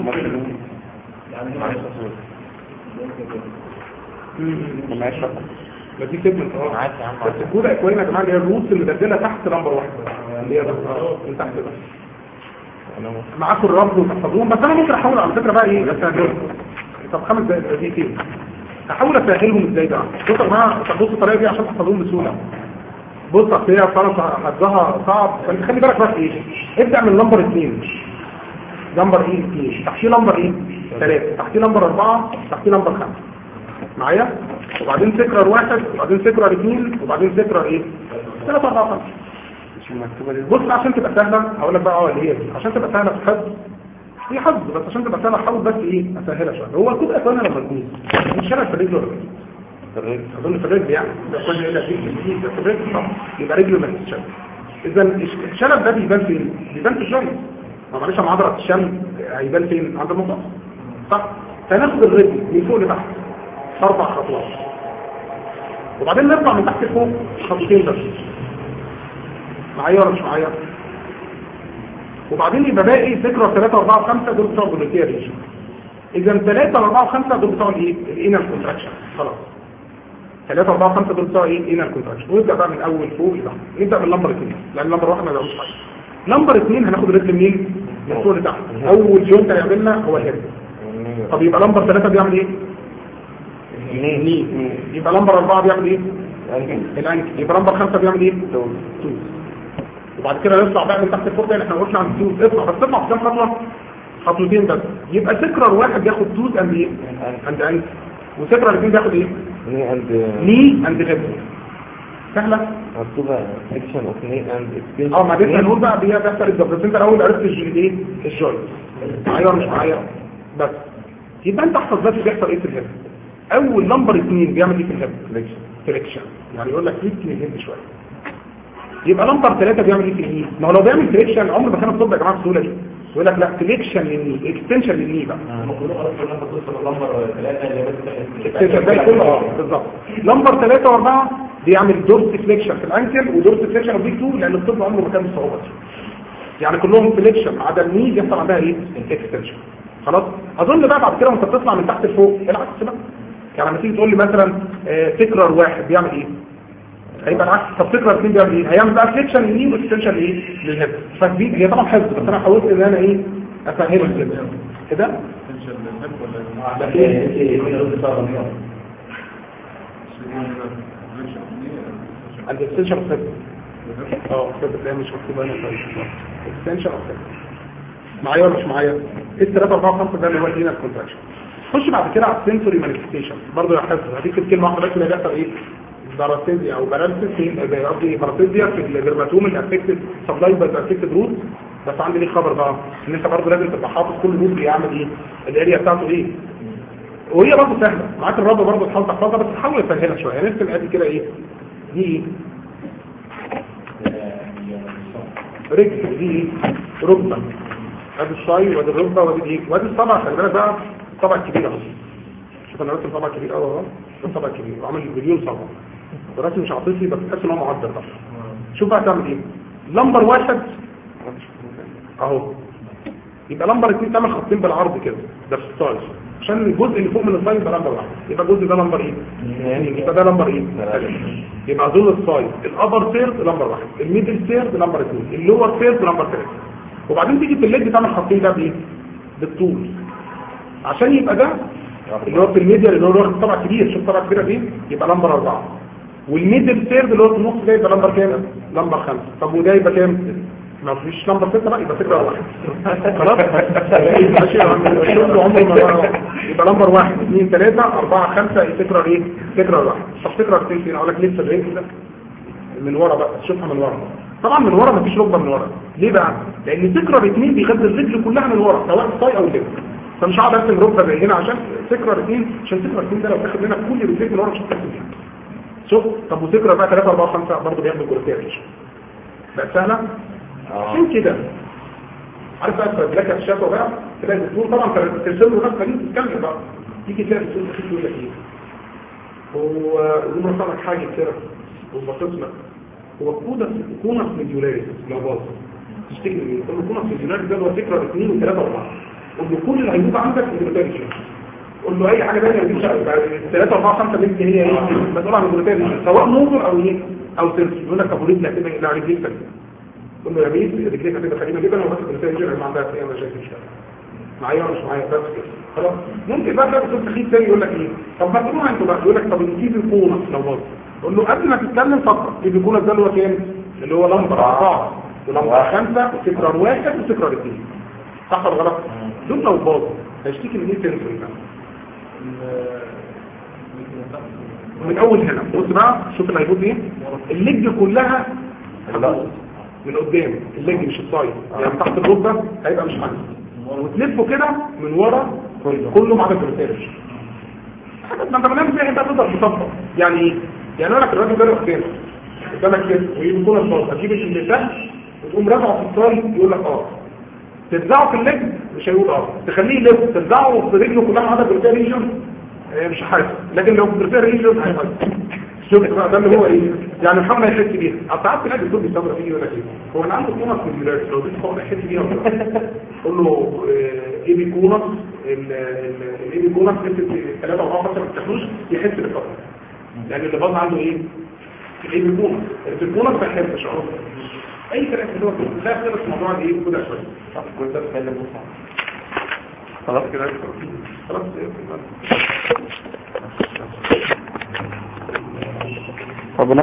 ما يشرب ما دي سيجمنت اه بس الكود اكوين يا جماعه اللي هي الروتس اللي مدلله تحت نمبر واحد اللي هي بس من تحت بس معاكم الرفض وتحفظوهم بس انا ممكن احاول على فكره بقى ايه اسهلهم طب خمس دقايق احاول اسهلهم ازاي بقى بصوا يا جماعه بصوا الطريقه دي عشان تحفظوهم بسهوله بص اصل هي فعلا حفظها صعب فانت خلي بالك بس ايه ابدا من نمبر اثنين نمبر ايه اثنين تحتيه نمبر ايه ثلاثه تحتيه نمبر اربعه تحتيه نمبر خمسه معايا وبعدين تكرر واحد وبعدين تكرر اثنين وبعدين تكرر ايه ثلاثة أربعة خمسة مش المكتوبة دي بص عشان تبقى سهلة هقول لك بقى اه اللي هي دي عشان تبقى سهلة في الحفظ هي حفظ بس عشان تبقى سهلة حاول بس ايه اسهلها شوية هو الكود اكوان لما تجوز مش شرط في الرجل ولا في الرجل اظن في الرجل يعني ده كل اللي فيه جديد ده في الرجل طب يبقى رجله ما تتشل اذا الشلل ده بيبان فين؟ بيبان في الجوينت ما معلش مع عضلة الشم هيبان فين؟ عند المنتصف صح؟ فناخد الرجل من فوق لتحت اربع خطوات وبعدين نرفع من تحت لفوق خطوتين بس معايا ولا مش معايا وبعدين يبقى باقي ذكرى 3 4 5 دول بتوع الجلوتيا ريجن اذا 3 4 5 دول بتوع الايه الانر كونتراكشن خلاص 3 4 5 دول بتوع ايه الانر كونتراكشن ونبدا بقى من اول فوق لتحت نبدا من نمبر 2 لان نمبر 1 ما بيعملش حاجه نمبر 2 هناخد الرجل منين من فوق لتحت اول جوينت هيعملنا هو الهيد طب يبقى نمبر 3 بيعمل ايه ني يبقى نمبر 4 بيعمل ايه الانكل يبقى نمبر 5 بيعمل ايه توز وبعد كده نطلع بقى من تحت الفوق تاني احنا قلنا عند التوز اطلع بس تطلع في كام خطوه خطوتين بس يبقى سكرر واحد بياخد توز اند ايه اند انكل وسكرر الاثنين بياخد ايه ني اند ني اند هيب سهله مكتوبة section of knee and extension اه ما دي of knee. هنقول بقى بيها بيحصل الجبر انت الاول عرفت الجوينت ايه الجوينت معايا ولا مش معايا بس يبقى انت احفظ بس بيحصل ايه في الهيب اول نمبر اثنين بيعمل ايه في الهيب flexion. فليكشن يعني يقول لك فليكشن يهد شويه يبقى نمبر ثلاثة بيعمل ايه في الايد ما هو لو بيعمل فليكشن عمر ما كان الطب يا جماعه بالسهوله دي يقول لك لا سليكشن للني اكستنشن للني بقى المفروض خلاص ان انت توصل لنمبر ثلاثة اللي هي بس اكستنشن ده كله اه بالظبط نمبر 3 و4 بيعمل دورس فليكشن في الانكل ودورس فليكشن في بيك 2 لان الطفل عمره ما كان بالصعوبه دي يعني كلهم فليكشن ما عدا الني بيحصل عندها ايه اكستنشن خلاص اظن بقى بعد كده وانت بتطلع من تحت لفوق العكس بقى يعني لما تيجي تقول لي مثلا آه، تكرر واحد بيعمل ايه هيبقى العكس طب تكرر اثنين بيعمل ايه هيعمل بقى فليكشن للني واكستنشن لايه للهيب فدي هي طبعا حفظ بس انا حاولت ان انا ايه افهمك كده كده ده في من الرد صار مليون الاكستنشن اوف اه كده تلاقيها مش مكتوبه هنا طيب اكستنشن اوف معايا ولا مش معايا ايه 3 4 5 ده اللي هو الدينال كونتراكشن خش بعد كده على السنسوري مانيفستيشن برضه يا حفظ هديك الكلمه واحده بس اللي بيحصل ايه باراسيزيا او بارالسيس قصدي باراسيزيا في الجرماتوم الافكتد سبلاي باي افكتد روت بس عندي ليه خبر بقى ان انت برضه لازم تبقى حافظ كل روت بيعمل ايه الاريا بتاعته ايه وهي برضه سهله معاك الرابع برضه تحاول تحفظها بس تحاول تسهلها شويه يعني نرسم ادي كده ايه دي ايه رجل دي ايه ركبه ادي الصاي وادي الركبه وادي الايه وادي الصبع خلي بالك بقى الصبع الكبير اهو شوف انا راسم صبع كبير قوي اهو ده الصبع الكبير وعامل مليون صبع وراسم مش عاطفي بس تحس ان هو معدل بقى شوف بقى تعمل ايه لمبر واحد اهو يبقى لمبر اتنين تعمل خطين بالعرض كده ده في السايز عشان الجزء اللي فوق من السايز يبقى لمبر واحد يبقى الجزء ده لمبر ايه يبقى ده لمبر ايه يبقى دول السايز الابر سيرد لمبر واحد الميدل سيرد لمبر اثنين اللور سيرد لمبر ثلاثه وبعدين تيجي في الليد تعمل خطين ده بايه بالطول عشان يبقى ده اللي هو في الميديا اللي هو واخد طبعا كبير شوف طبعا كبيره دي يبقى لمبر اربعه والميدل سيرد اللي هو في النص ده يبقى لمبر كام لمبر خمسه طب وده يبقى كام ما فيش لمبر ستة بقى يبقى فكرة واحد خلاص ماشي يا عم الشغل عمره ما يبقى لمبر واحد اثنين ثلاثة أربعة خمسة الفكرة ايه فكرة واحد طب فكرة اثنين فين اقول لك لسه الرينج ده من ورا بقى تشوفها من ورا طبعا من ورا مفيش ركبة من ورا ليه بقى لان فكرة اثنين بيغذي الرجل كلها من ورا سواء الصاي او الليل فمش هقعد ارسم ركبة زي هنا عشان فكرة اثنين عشان فكرة اثنين ده لو تاخد منك كل رجليك من ورا مش هترسم فيها شوف طب وفكرة بقى 3 4 5 برضه بيعمل جروتيات بقت سهلة عشان كده عارف بقى بلاك الشاشة بقى تلاقي الدكتور طبعا ترسل له رسمه دي تتكلم بقى تيجي تلاقي الدكتور بخيط يقول لك ايه هو يقول مثلا لك حاجه كده وبصيت لك هو كونس كونس ميديولاريس لو باظ تشتكي من ايه؟ تقول له كونس ميديولاريس ده هو فكره اثنين وثلاثه واربعه قول له كل اللي هيموت عندك الجلوتاريس قول له اي حاجه ثانيه ما تجيبش ثلاثه اربعه خمسه بنت هي ايه مسؤول عن الجلوتاريس سواء نوزر او ايه او سيرس يقول لك ابو رجل هتبقى لا رجليك سليمه قلنا يا بيه رجليك هتبقى سليمه جدا وبس الانسان يرجع ما عندها اي مشاكل مش معايا ولا مش معايا بس كده خلاص ممكن بقى تلاقي صوت خيط تاني يقول لك ايه طب ما تروح انتوا بقى يقول لك طب نسيب الكونه لو باظ قول له قبل ما تتكلم فكر نسيب الكونه ده اللي هو كام اللي هو لمبر اربعه ولمبر خمسه وتكرار واحد وتكرار اثنين صح ولا غلط؟ دول لو باظوا هيشتكي من ايه تاني في من اول هنا بص بقى شوف اللي هيبوظ ايه اللج كلها هتبوظ من قدام اللج مش الصايد يعني تحت الركبه هيبقى مش حاجه وتلفه كده من ورا كله مع الكرتاج ما انت بنعمل فيها انت تقدر تطبق يعني ايه يعني اقول لك الراجل ده قدام قدامك كده ويكون الصوت هتجيب اللي تحت وتقوم رافعه في الصايد يقول لك اه ترزعه في اللج مش هيقول اه تخليه يلف ترزعه في رجله كلها عدد الكرتاج ريجن مش حاسس لكن لو في الكرتاج ريجن هيحس شوف بقى ده اللي هو ايه يعني محمد هيحس بيها ساعات تلاقي الدكتور بيصبر فيه يقول لك ايه هو انا عنده كونس في المدرس لو دي هو هيحس بيها قول له ايه بيكونس الايه بيكونس انت 3 4 5 ما تاخدوش يحس بالفرق لان اللي باظ عنده ايه ايه بيكونس البيكونس ما يحسش اهو اي كلام اللي هو لا خلص موضوع الايه كده شويه كنت بتكلم خلاص كده خلاص